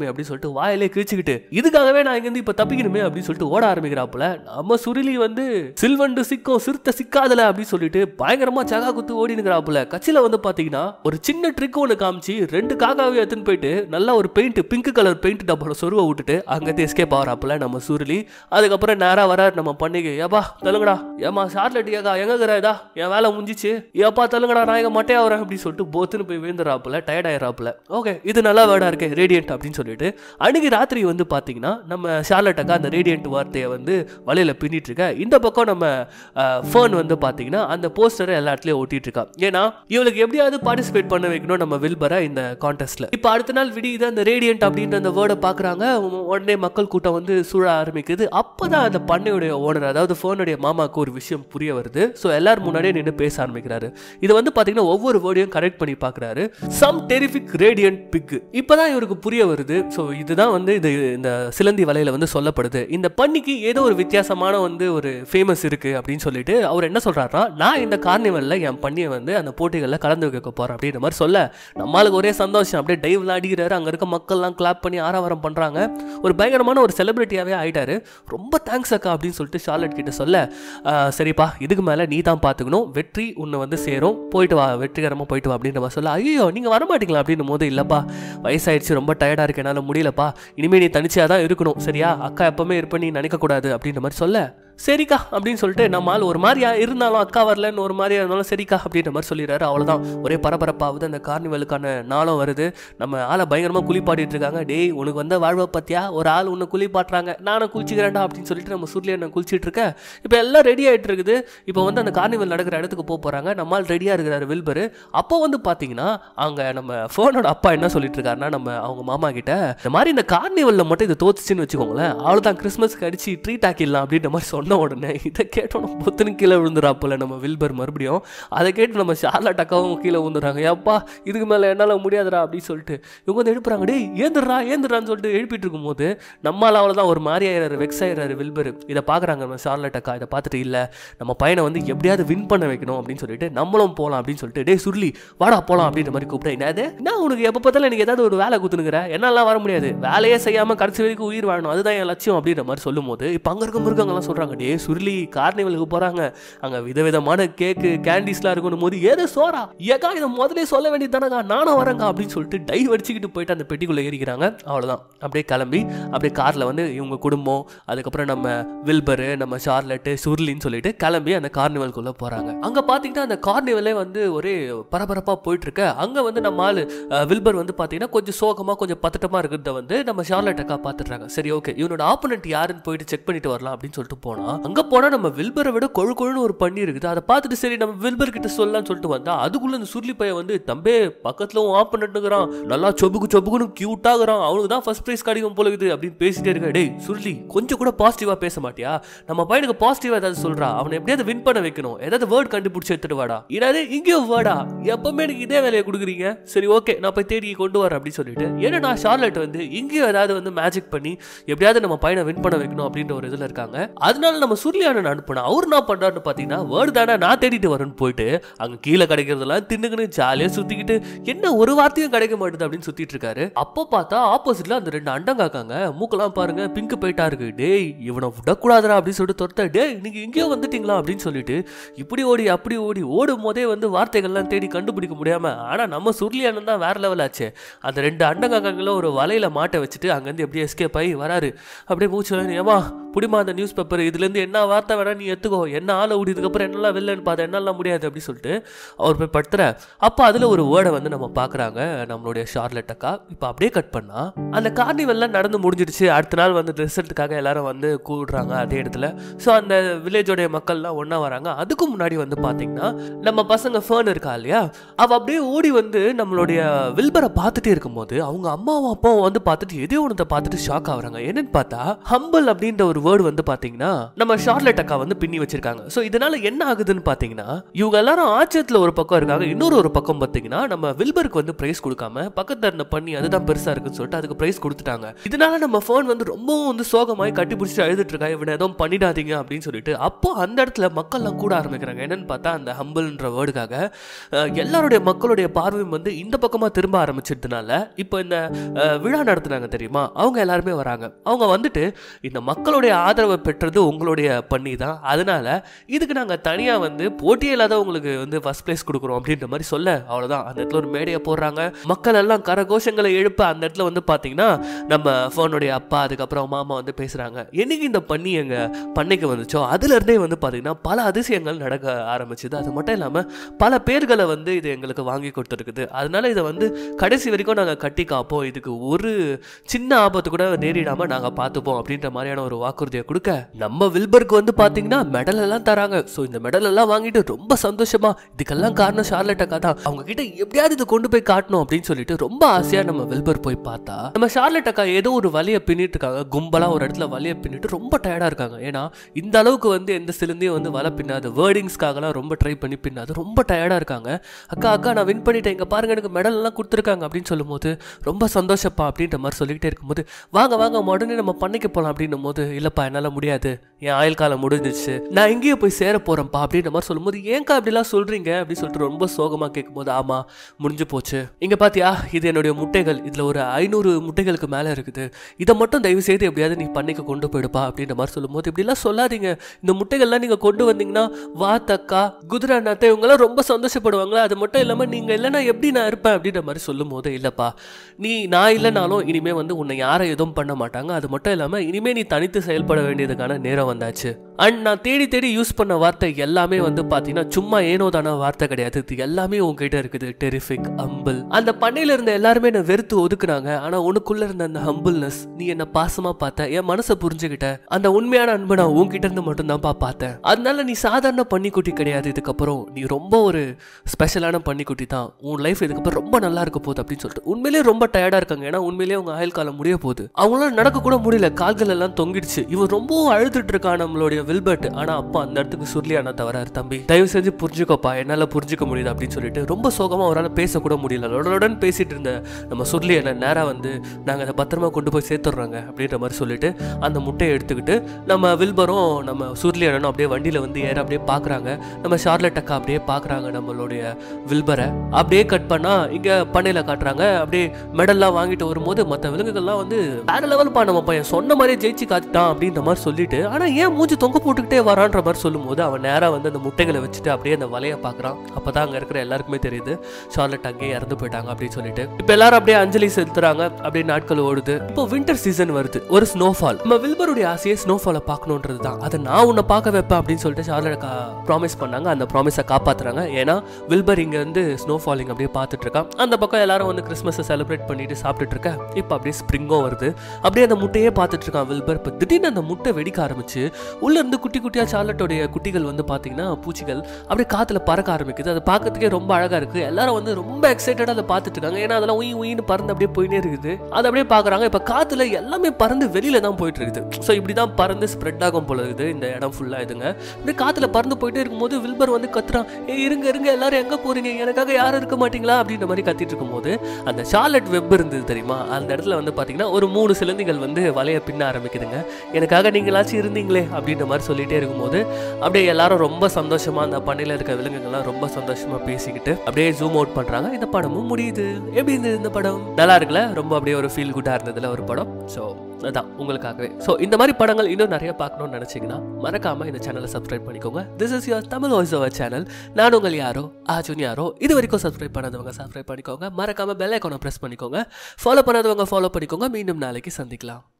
[SPEAKER 1] சொல்லிட்டு வாயிலே கிழிச்சுக்கிட்டு இதுக்காகவே நான் இங்கிருந்து இப்ப தப்பிக்கணுமே அப்படின்னு சொல்லிட்டு ஓட ஆரம்பிக்கிறாப்புல நம்ம சுருளி வந்து சில்வண்டு சிக்கும் சிறுத்தை சிக்காதல அப்படின்னு சொல்லிட்டு பயங்கரமா சகா குத்து ஓடினுங்கிறாப்புல கட்சியில வந்து பாத்தீங்கன்னா ஒரு சின்ன ட்ரிக் ஒன்று காமிச்சு ரெண்டு காக்காவை எடுத்துன்னு போயிட்டு நல்லா ஒரு பெயிண்ட் பிங்க் கலர் பெயிண்ட் டப்பால சொருவ விட்டுட்டு அங்கேருந்து எஸ்கேப் ஆகிறாப்புல நம்ம சுருளி அதுக்கப்புறம் நேரா வராரு நம்ம பண்ணிக்கு ஏப்பா தள்ளுங்கடா ஏமா ஷார்ட்லெட் ஏக்கா எங்க இருக்கிறா என் வேலை முடிஞ்சிச்சு ஏப்பா தள்ளுங்கடா நான் எங்க மட்டையா வரேன் அப்படின்னு சொல்லிட்டு போத்துன்னு போய் விழுந்துறாப்புல டயர்ட் ஆயிராப்புல ஓகே இது நல்லா வேர்டா இருக்கு ரேடியன்ட் அப்படின்னு சொல்லிட்டு அன்னைக்கு ராத்திரி வந்து பாத்தீங்கன்னா நம்ம ஷார்லட் அக்கா அந்த ரேடியன்ட் வார்த்தையை வந்து வலையில பின்னிட்டு இருக்க இந்த பக்கம் நம்ம ஃபோன் வந்து பாத்தீங்கன்னா அந்த போஸ்டரை எல்லா இடத்துலயும் ஒட்டிட்டு இருக்கா ஏன்னா இவளுக்கு எப்படியாவது பார்ட்டிசிபேட் பண்ண வைக்கணும் நம்ம வில்பரை இந்த கான்டெஸ்ட்ல இப்போ அடுத்த நாள் விடியுது அந்த ரேடியன்ட் அப்படின்ற அந்த வேர்டை பாக்குறாங்க உடனே மக்கள் கூட்டம் வந்து சூழ ஆரம்பிக்குது அப்பதான் அந்த பண்ணையுடைய ஓனர் அதாவது ஃபோனுடைய மாமாவுக்கு ஒரு விஷயம் புரிய வருது ஸோ எல்லாரும் முன்னாடியே நின்று பேச ஆரம்பிக்கிறாரு இது வந்து பாத்தீங்கன்னா ஒவ்வொரு வேர்டையும் கரெக்ட் பண்ணி பார்க்கறாரு சம் டெரிஃபிக் ரேடியன்ட் பிக் இப்பதான் இவருக்கு புரிய வருது ஸோ இதுதான் வந்து இது இந்த சிலந்தி வலையில வந்து சொல்லப்படுது இந்த பண்ணிக்கு ஏதோ ஒரு வித்தியாசமான வந்து ஒரு ஃபேமஸ் இருக்கு அப்படின்னு சொல்லிட்டு அவர் என்ன சொல்றாருன்னா நான் இந்த கார்னிவல்ல என் பண்ணியை வந்து அந்த போட்டிகளில் கலந்து வைக்க போறேன் அப்படின்ற மாதிரி சொல்ல நம்மளுக்கு ஒரே சந்தோஷம் அப்படியே டைவ்ல அடிக்கிறாரு அங்க இருக்க மக்கள்லாம் கிளாப் பண்ணி ஆரவாரம் பண்றாங்க ஒரு பயங்கரமான ஒரு செலிபிரிட்டியாவே ஆயிட்டாரு ரொம்ப தேங்க்ஸ் அக்கா அப்படின்னு சொல்லிட்டு ஷார்லட் கிட்ட சொல்ல "ஆஹ், சரிப்பா இதுக்கு மேல நீ தான் பாத்துக்கணும் வெற்றி உன்னை வந்து சேரும் போயிட்டு வா வெற்றிகரமா போயிட்டு வா அப்படின்ற மாதிரி சொல்ல ஐயோ நீங்க வர மாட்டீங்களா அப்படின்னும் போது இல்லப்பா வயசாயிடுச்சு ரொம்ப டயர்டா இருக்கு என்னால முடியலப்பா இனிமே நீ தனிச்சா தான் இருக்கணும் சரியா அக்கா எப்பவுமே இருப்ப நீ நினைக்க கூடாது அப்படின்ற மாதிரி சொல்ல சரிக்கா அப்படின்னு சொல்லிட்டு நம்ம ஆள் ஒரு மாதிரியா இருந்தாலும் அக்கா வரலன்னு ஒரு மாதிரியா இருந்தாலும் சரிக்கா அப்படின்ற மாதிரி சொல்லிடுறாரு அவ்வளோதான் ஒரே பரபரப்பாகுது அந்த கார்னிவலுக்கான நாளும் வருது நம்ம ஆளை பயங்கரமாக குளிப்பாட்டிட்டு இருக்காங்க டேய் உனக்கு வந்த வாழ்வை பத்தியா ஒரு ஆள் உன்னை குளிப்பாட்டுறாங்க நானும் குளிச்சுக்கிறேன்டா அப்படின்னு சொல்லிட்டு நம்ம சூரியனை குளிச்சிட்டு இருக்க இப்போ எல்லாம் ரெடி ஆயிட்டு இருக்குது இப்போ வந்து அந்த கார்னிவல் நடக்கிற இடத்துக்கு போக போறாங்க நம்ம ஆள் ரெடியாக இருக்கிறாரு வில்பரு அப்போ வந்து பார்த்தீங்கன்னா அங்கே நம்ம ஃபோனோட அப்பா என்ன சொல்லிட்டு இருக்காருன்னா நம்ம அவங்க மாமா கிட்ட இந்த மாதிரி இந்த கார்னிவலில் மட்டும் இது தோத்துச்சுன்னு வச்சுக்கோங்களேன் அவ்வளோதான் கிறிஸ்மஸ்க்கு அடிச்சு ட்ரீட் ஆக்கிடலாம் அப்படின்ற மாதிரி சொன்ன உடனே இதை கேட்டோம் பொத்துன்னு கீழே விழுந்துறாப்புல நம்ம வில்பர் மறுபடியும் அதை கேட்டு நம்ம ஷார்லட் அக்காவும் கீழே விழுந்துறாங்க ஏப்பா இதுக்கு மேலே என்னால் முடியாதுடா அப்படின்னு சொல்லிட்டு இவங்க வந்து எழுப்புறாங்க டேய் ஏந்துடுறா ஏந்துடுறான்னு சொல்லிட்டு எழுப்பிட்டு இருக்கும்போது நம்மளால அவ்வளோதான் ஒரு மாதிரி ஆயிடுறாரு வெக்ஸ் ஆயிடுறாரு வில்பர் இதை பார்க்குறாங்க நம்ம ஷார்லட் அக்கா இதை பார்த்துட்டு இல்லை நம்ம பையனை வந்து எப்படியாவது வின் பண்ண வைக்கணும் அப்படின்னு சொல்லிட்டு நம்மளும் போகலாம் அப்படின்னு சொல்லிட்டு டேய் சுருளி வாடா போகலாம் அப்படின்ற மாதிரி கூப்பிட்டேன் என்னது நான் உனக்கு எப்போ பார்த்தாலும் எனக்கு ஏதாவது ஒரு வேலை குத்துனுங்கிற என்னாலாம் வர முடியாது வேலையே செய்யாமல் கடைசி வரைக்கும் உயிர் வாழணும் அதுதான் என் லட்சியம் அப்படின்ற மாதிரி சொல்லும்போது இப்போ அங்கே இருக்க மிருகங்கள்லாம் சொல்கிறாங்க டே சுருளி கார்னிவலுக்கு போகிறாங்க அங்கே விதவிதமான கேக்கு கேண்டீஸ்லாம் இருக்கணும் போது ஏதோ சோறா ஏக்கா இதை முதலே சொல்ல வேண்டியது தானேக்கா நானும் வரேங்க அப்படின்னு சொல்லிட்டு டைவ் அடிச்சுக்கிட்டு போயிட்டு அந்த பெட்டிக்குள்ளே ஏறிக்கிறாங்க அவ்வளோதான் அப்படியே கிளம்பி அப்படியே காரில் வந்து இவங்க குடும்பம் அதுக்கப்புறம் நம்ம வில்பரு நம்ம ஷார்லெட்டு சுருளின்னு சொல்லிட்டு கிளம்பி அந்த கார்னிவல்குள்ளே போகிறாங்க அங்கே பார்த்தீங்கன்னா அந்த கார்னிவலே வந்து ஒரே பரபரப்பாக போயிட்டு இருக்க அங்கே வந்து நம்ம ஆளு அஹ், வில்பர் வந்து பார்த்தீங்கன்னா கொஞ்சம் சோகமாக கொஞ்சம் பதட்டமாக இருக்கிறத வந்து நம்ம ஷார்லட் அக்கா பார்த்துட்றாங்க சரி ஓகே இவனோட ஆப்போனன்ட் யாருன்னு போயிட்டு செக் பண்ணிட்டு வரலாம் அப்படின்னு சொல்லிட்டு போனா அங்கே போனால் நம்ம வில்பரை விட கொழு கொழுன்னு ஒரு பண்ணி இருக்குது அதை பார்த்துட்டு சரி நம்ம வில்பர் கிட்ட சொல்லலாம்னு சொல்லிட்டு வந்தா அதுக்குள்ள இந்த சுருளி பையன் வந்து தம்பே பக்கத்துல ஆப்போனன்ட்டுங்கிறான் நல்லா சொபுக்கு சொபுக்குன்னு கியூட்டாகிறான் அவனுக்கு தான் ஃபர்ஸ்ட் ப்ரைஸ் கிடைக்கும் போல இருக்குது அப்படின்னு பேசிட்டே இருக்க டேய் சுருளி கொஞ்சம் கூட பாசிட்டிவா பேச மாட்டியா நம்ம பையனுக்கு பாசிட்டிவா ஏதாவது சொல்றா அவனை எப்படியாவது வின் பண்ண வைக்கணும் ஏதாவது வேர்ட் கண்டுபிடிச்சு எடுத்துட்டு வாடா என்னது இங்கேயும் வேர்டா எப்பவுமே எனக்கு இதே வேலையை கொடுக்குறீங்க சரி ஓகே நான் போய் தேடி கொண்டு வரேன் அப்படின்னு சொல்லிட்டு ஏன்னா நான் ஷார்லெட் வந்து இங்கேயும் ஏதாவது வந்து மேஜிக் பண்ணி எப்படியாவது நம்ம பையனை வின் பண்ண வைக்கணும் அப்படின்ற ஒரு இதுல இருக்காங்க அதனால நம்ம சூர்யானன் அனுப்புனா அவர் என்ன பண்றாருன்னு பாத்தீங்கன்னா வேர்டு தானே நான் தேடிட்டு வரேன்னு போயிட்டு அங்க கீழே கிடைக்கிறதெல்லாம் தின்னுக்குன்னு ஜாலியா சுத்திக்கிட்டு என்ன ஒரு வார்த்தையும் கிடைக்க மாட்டுது அப்படின்னு சுத்திட்டு இருக்காரு அப்போ பார்த்தா ஆப்போசிட்ல அந்த ரெண்டு அண்டங்காக்காங்க மூக்கெல்லாம் பாருங்க பிங்க் போயிட்டா இருக்கு டேய் இவனை விடக்கூடாதுடா அப்படின்னு சொல்லிட்டு துரத்த டேய் நீங்க எங்கேயோ வந்துட்டீங்களா அப்படின்னு சொல்லிட்டு இப்படி ஓடி அப்படி ஓடி ஓடும் போதே வந்து வார்த்தைகள்லாம் தேடி கண்டுபிடிக்க முடியாம ஆனா நம்ம சுருளியானன் தான் வேற லெவல் ஆச்சு அந்த ரெண்டு அண்டங்காக்கங்களும் ஒரு வலையில மாட்ட வச்சுட்டு அங்கேருந்து எப்படியே எஸ்கேப் ஆகி வராரு அப்படியே மூச்சு வாங்கி, ஏமா புடிமா அந்த நியூஸ் பேப்பர் இதுலேருந்து என்ன வார்த்தை வேணா நீ எடுத்துக்கோ என்ன ஆளை விடியதுக்கப்புறம் என்னெல்லாம் வெளிலன்னு பார்த்து என்னெல்லாம் முடியாது அப்படி சொல்லிட்டு அவர் போய் படுத்துற அப்போ அதில் ஒரு வேர்டை வந்து நம்ம பார்க்குறாங்க நம்மளுடைய ஷார்லெட் அக்கா இப்போ அப்படியே கட் பண்ணா அந்த கார்னிவல்லாம் நடந்து முடிஞ்சிடுச்சு அடுத்த நாள் வந்து ரிசல்ட்டுக்காக எல்லாரும் வந்து கூடுறாங்க அதே இடத்துல ஸோ அந்த வில்லேஜோடைய மக்கள்லாம் ஒன்றா வராங்க அதுக்கு முன்னாடி வந்து பார்த்தீங்கன்னா நம்ம பசங்க ஃபேன் இருக்கா இல்லையா அவள் அப்படியே ஓடி வந்து நம்மளுடைய வில்பரை பார்த்துட்டே இருக்கும்போது அவங்க அம்மாவும் அப்பாவும் வந்து பார்த்துட்டு எதோ ஒன்றத்தை பார்த்துட்டு ஷாக் ஆகுறாங்க என்னன்னு பார்த்தா ஹம்பிள் அப்படின்ற ஒரு வேர்டு வந்து பாத்தீங்கன்னா நம்ம ஷார்லெட் அக்கா வந்து பின்னி வச்சிருக்காங்க ஸோ இதனால என்ன ஆகுதுன்னு பாத்தீங்கன்னா இவங்க எல்லாரும் ஆச்சரியத்துல ஒரு பக்கம் இருக்காங்க இன்னொரு ஒரு பக்கம் பாத்தீங்கன்னா நம்ம வில்பருக்கு வந்து பிரைஸ் கொடுக்காம பக்கத்துல இருந்த பண்ணி அதுதான் பெருசா இருக்குன்னு சொல்லிட்டு அதுக்கு பிரைஸ் கொடுத்துட்டாங்க இதனால நம்ம ஃபோன் வந்து ரொம்பவும் வந்து சோகமாய் கட்டி பிடிச்சி அழுதுட்டு இருக்கா இவனை எதுவும் பண்ணிடாதீங்க அப்படின்னு சொல்லிட்டு அப்போ அந்த இடத்துல மக்கள்லாம் கூட ஆரம்பிக்கிறாங்க என்னன்னு பார்த்தா அந்த ஹம்பிள்ன்ற வேர்டுக்காக அஹ், எல்லாருடைய மக்களுடைய பார்வையும் வந்து இந்த பக்கமா திரும்ப ஆரம்பிச்சிட்டதுனால இப்போ இந்த அஹ், விழா நடத்துனாங்க தெரியுமா அவங்க எல்லாருமே வராங்க அவங்க வந்துட்டு இந்த மக்களுடைய ஆதரவை பெற்றது உங்களுடைய பண்ணி தான் அதனால இதுக்கு நாங்கள் தனியாக வந்து போட்டியே இல்லாத உங்களுக்கு வந்து ஃபர்ஸ்ட் பிளேஸ் கொடுக்குறோம் அப்படின்ற மாதிரி சொல்ல அவ்வளோதான் அந்த இடத்துல ஒரு மேடையை போடுறாங்க மக்கள் எல்லாம் கரகோஷங்களை எழுப்ப அந்த இடத்துல வந்து பார்த்தீங்கன்னா நம்ம ஃபோனுடைய அப்பா அதுக்கப்புறம் மாமா வந்து பேசுகிறாங்க என்னைக்கு இந்த பண்ணி எங்கள் பண்ணைக்கு வந்துச்சோ அதுலேருந்தே வந்து பார்த்தீங்கன்னா பல அதிசயங்கள் நடக்க ஆரம்பிச்சுது அது மட்டும் இல்லாமல் பல பேர்களை வந்து இது எங்களுக்கு வாங்கி கொடுத்துருக்குது அதனால இதை வந்து கடைசி வரைக்கும் நாங்கள் கட்டி காப்போம் இதுக்கு ஒரு சின்ன ஆபத்து கூட நேரிடாமல் நாங்கள் பார்த்துப்போம் அப்படின்ற மாதிரியான ஒரு வாக்குறுதியை கொடுக்க நம்ம வில்பருக்கு வந்து பார்த்தீங்கன்னா மெடல் எல்லாம் தராங்க ஸோ இந்த மெடல் எல்லாம் வாங்கிட்டு ரொம்ப சந்தோஷமா இதுக்கெல்லாம் காரணம் ஷார்லட் அக்கா தான் அவங்க கிட்ட எப்படியாவது இது கொண்டு போய் காட்டணும் அப்படின்னு சொல்லிட்டு ரொம்ப ஆசையா நம்ம வில்பர் போய் பார்த்தா நம்ம ஷார்லட் அக்கா ஏதோ ஒரு வலியை பின்னிட்டு இருக்காங்க கும்பலா ஒரு இடத்துல வலியை பின்னிட்டு ரொம்ப டயர்டா இருக்காங்க ஏன்னா இந்த அளவுக்கு வந்து எந்த சிலந்தையும் வந்து வலை பின்னாது வேர்டிங்ஸ்க்காகலாம் ரொம்ப ட்ரை பண்ணி பின்னாது ரொம்ப டயர்டா இருக்காங்க அக்கா அக்கா நான் வின் பண்ணிட்டேன் இங்க பாருங்க எனக்கு மெடல் எல்லாம் கொடுத்துருக்காங்க அப்படின்னு சொல்லும்போது ரொம்ப சந்தோஷப்பா அப்படின்ற மாதிரி சொல்லிக்கிட்டே இருக்கும்போது வாங்க வாங்க உடனே நம்ம பண்ணைக்கு போகலாம் அப்படின்னும் போது இல்லப்பா என்னால் முடியாது என் ஆயுள் காலம் முடிஞ்சிச்சு நான் எங்கேயோ போய் சேர போறேன்ப்பா அப்படின்ற மாதிரி சொல்லும்போது ஏன்க்கா அப்படிலாம் சொல்றீங்க அப்படின்னு சொல்லிட்டு ரொம்ப சோகமா கேட்கும்போது ஆமா முடிஞ்சு போச்சு இங்க பாத்தியா இது என்னுடைய முட்டைகள் இதுல ஒரு ஐநூறு முட்டைகளுக்கு மேல இருக்குது இதை மட்டும் தயவு செய்து எப்படியாவது நீ பண்ணைக்கு கொண்டு போயிடுப்பா அப்படின்ற மாதிரி சொல்லும்போது இப்படிலாம் சொல்லாதீங்க இந்த முட்டைகள்லாம் நீங்க கொண்டு வந்தீங்கன்னா வா தக்கா குதிரை அண்ணாத்தை இவங்கெல்லாம் ரொம்ப சந்தோஷப்படுவாங்களா அது மட்டும் இல்லாம நீங்க இல்லைன்னா எப்படி நான் இருப்பேன் அப்படின்ற மாதிரி சொல்லும்போது இல்லப்பா நீ நான் இல்லைனாலும் இனிமே வந்து உன்னை யாரும் எதுவும் பண்ண மாட்டாங்க அது மட்டும் இல்லாம இனிமே நீ தனித்து செயல்பட வேண்டியதுக்கான நேரம் வந்தாச்சு அண்ட் நான் தேடி தேடி யூஸ் பண்ண வார்த்தை எல்லாமே வந்து பாத்தீங்கன்னா சும்மா ஏனோ தான வார்த்தை கிடையாது இது எல்லாமே உங்ககிட்ட இருக்குது டெரிஃபிக் ஹம்பிள் அந்த பண்ணையில இருந்த எல்லாருமே என்னை வெறுத்து ஒதுக்குனாங்க ஆனா உனக்குள்ள இருந்த அந்த ஹம்பிள்னஸ் நீ என்ன பாசமா பார்த்த என் மனசை புரிஞ்சுக்கிட்ட அந்த உண்மையான அன்பை நான் உன்கிட்ட இருந்து மட்டும்தான்ப்பா பார்த்தேன் அதனால நீ சாதாரண பன்னிக்குட்டி கிடையாது இதுக்கப்புறம் நீ ரொம்ப ஒரு ஸ்பெஷலான பன்னிக்குட்டி தான் உன் லைஃப் இதுக்கப்புறம் ரொம்ப நல்லா இருக்க போகுது அப்படின்னு சொல்லிட்டு உண்மையிலேயே ரொம்ப டயர்டா இருக்காங்க ஏன்னா உண்மையிலேயே அவங்க ஆயுள் காலம் முடிய போகுது அவங்களால நடக்க கூட முடியல கால்கள் எல்லாம் தொங்கிடுச்சு இவன் ரொம்பவும் அழுதுட்டு இருக்கான் நம்மளுடைய வில்பர்ட் ஆனா அப்பா அந்த இடத்துக்கு சுர்லியானா தவறாரு தம்பி தயவு செஞ்சு புரிஞ்சுக்கோப்பா என்னால புரிஞ்சுக்க முடியுது அப்படின்னு சொல்லிட்டு ரொம்ப சோகமா அவரால் பேசக்கூட முடியல லொடலுடன் பேசிட்டு இருந்த நம்ம சுர்லியனை நேரா வந்து நாங்க அதை பத்திரமா கொண்டு போய் சேர்த்துடுறாங்க அப்படின்ற மாதிரி சொல்லிட்டு அந்த முட்டையை எடுத்துக்கிட்டு நம்ம வில்பரும் நம்ம சுர்லியனும் அப்படியே வண்டியில வந்து ஏற அப்படியே பாக்குறாங்க நம்ம ஷார்லட் அக்கா அப்படியே பாக்குறாங்க நம்மளுடைய வில்பரை அப்படியே கட் பண்ணா இங்க பண்ணையில காட்டுறாங்க அப்படியே மெடல்லாம் வாங்கிட்டு வரும்போது மற்ற விலங்குகள்லாம் வந்து வேற லெவல் பா நம்ம பையன் சொன்ன மாதிரியே ஜெயிச்சு காத்துட்டான் அப்படின்ற மாதிரி சொல்லிட்டு ஆனா ஏன் மூஞ்சி தொங்க போட்டுக்கிட்டே வரான்ற மாதிரி சொல்லும்போது அவன் நேரா வந்து அந்த முட்டைகளை வச்சுட்டு அப்படியே அந்த வலையை பார்க்கறான் அப்பதான் அங்க இருக்கிற எல்லாருக்குமே தெரியுது ஷார்லட் அங்கேயே இறந்து போயிட்டாங்க அப்படின்னு சொல்லிட்டு இப்போ எல்லாரும் அப்படியே அஞ்சலி செலுத்துறாங்க அப்படியே நாட்கள் ஓடுது இப்போ வின்டர் சீசன் வருது ஒரு ஸ்னோஃபால் நம்ம வில்பருடைய ஆசையே ஸ்னோஃபாலை பார்க்கணுன்றது தான் அதை நான் உன்னை பார்க்க வைப்பேன் அப்படின்னு சொல்லிட்டு ஷார்லட் ப்ராமிஸ் பண்ணாங்க அந்த ப்ராமிஸை காப்பாத்துறாங்க ஏன்னா வில்பர் இங்க இருந்து ஸ்னோ ஃபாலிங் அப்படியே பார்த்துட்டு இருக்கான் அந்த பக்கம் எல்லாரும் வந்து கிறிஸ்மஸை செலிப்ரேட் பண்ணிட்டு சாப்பிட்டுட்டு இருக்க இப்போ அப்படியே ஸ்ப்ரிங்கும் வருது அப்படியே அந்த முட்டையே பார்த்துட்டு இருக்கான் வில்பர் இப்போ திடீர்னு அந்த முட்டை வெடிக்க ஆரம்பிச்சு உள்ள இருந்து குட்டி குட்டியா சார்லட்டோடைய குட்டிகள் வந்து பாத்தீங்கன்னா பூச்சிகள் அப்படியே காத்துல பறக்க ஆரம்பிக்குது அது பார்க்கறதுக்கே ரொம்ப அழகா இருக்கு எல்லாரும் வந்து ரொம்ப எக்ஸைட்டடா அதை பார்த்துட்டு இருக்காங்க ஏன்னா அதெல்லாம் உயி உயின்னு பறந்து அப்படியே போயினே இருக்குது அதை அப்படியே பார்க்கறாங்க இப்போ காத்துல எல்லாமே பறந்து வெளியில தான் போயிட்டு இருக்குது ஸோ இப்படி தான் பறந்து ஸ்ப்ரெட் ஆகும் போல இருக்குது இந்த இடம் ஃபுல்லா இதுங்க அப்படியே காத்துல பறந்து போயிட்டே இருக்கும்போது வில்பர் வந்து கத்துறான் ஏ இருங்க இருங்க எல்லாரும் எங்க போறீங்க எனக்காக யாரும் இருக்க மாட்டீங்களா அப்படின்ற மாதிரி கத்திட்டு இருக்கும்போது அந்த ஷார்லட் வெப் இருந்தது தெரியுமா அந்த இடத்துல வந்து பாத்தீங்கன்னா ஒரு மூணு சிலந்திகள் வந்து வலைய பின்ன ஆரம்பிக்குதுங்க எனக்காக நீங்களாச்சும் இருந்தீங்களே அப்படின்ற மாதிரி சொல்லிட்டே இருக்கும்போது அப்படியே எல்லாரும் ரொம்ப சந்தோஷமா அந்த பண்ணையில இருக்க விலங்குகள்லாம் ரொம்ப சந்தோஷமா பேசிக்கிட்டு அப்படியே ஜூம் அவுட் பண்றாங்க இந்த படமும் முடியுது எப்படி இருந்தது இந்த படம் நல்லா இருக்குல்ல ரொம்ப அப்படியே ஒரு ஃபீல் குட்டா இருந்ததுல ஒரு படம் ஸோ அதான் உங்களுக்காகவே ஸோ இந்த மாதிரி படங்கள் இன்னும் நிறைய பார்க்கணும்னு நினைச்சீங்கன்னா மறக்காம இந்த சேனலை சப்ஸ்கிரைப் பண்ணிக்கோங்க this is your Tamil voice over channel நான் உங்கள் யாரோ ஆஜுன் யாரோ இது வரைக்கும் சப்ஸ்கிரைப் பண்ணாதவங்க சப்ஸ்கிரைப் பண்ணிக்கோங்க மறக்காம பெல் ஐக்கானை ப்ரெஸ் பண்ணிக்கோங்க ஃபாலோ பண்ணாதவங்க ஃபாலோ பண்ணிக்கோங்க மீண்டும் நாளைக்கு சந்திக்கலாம்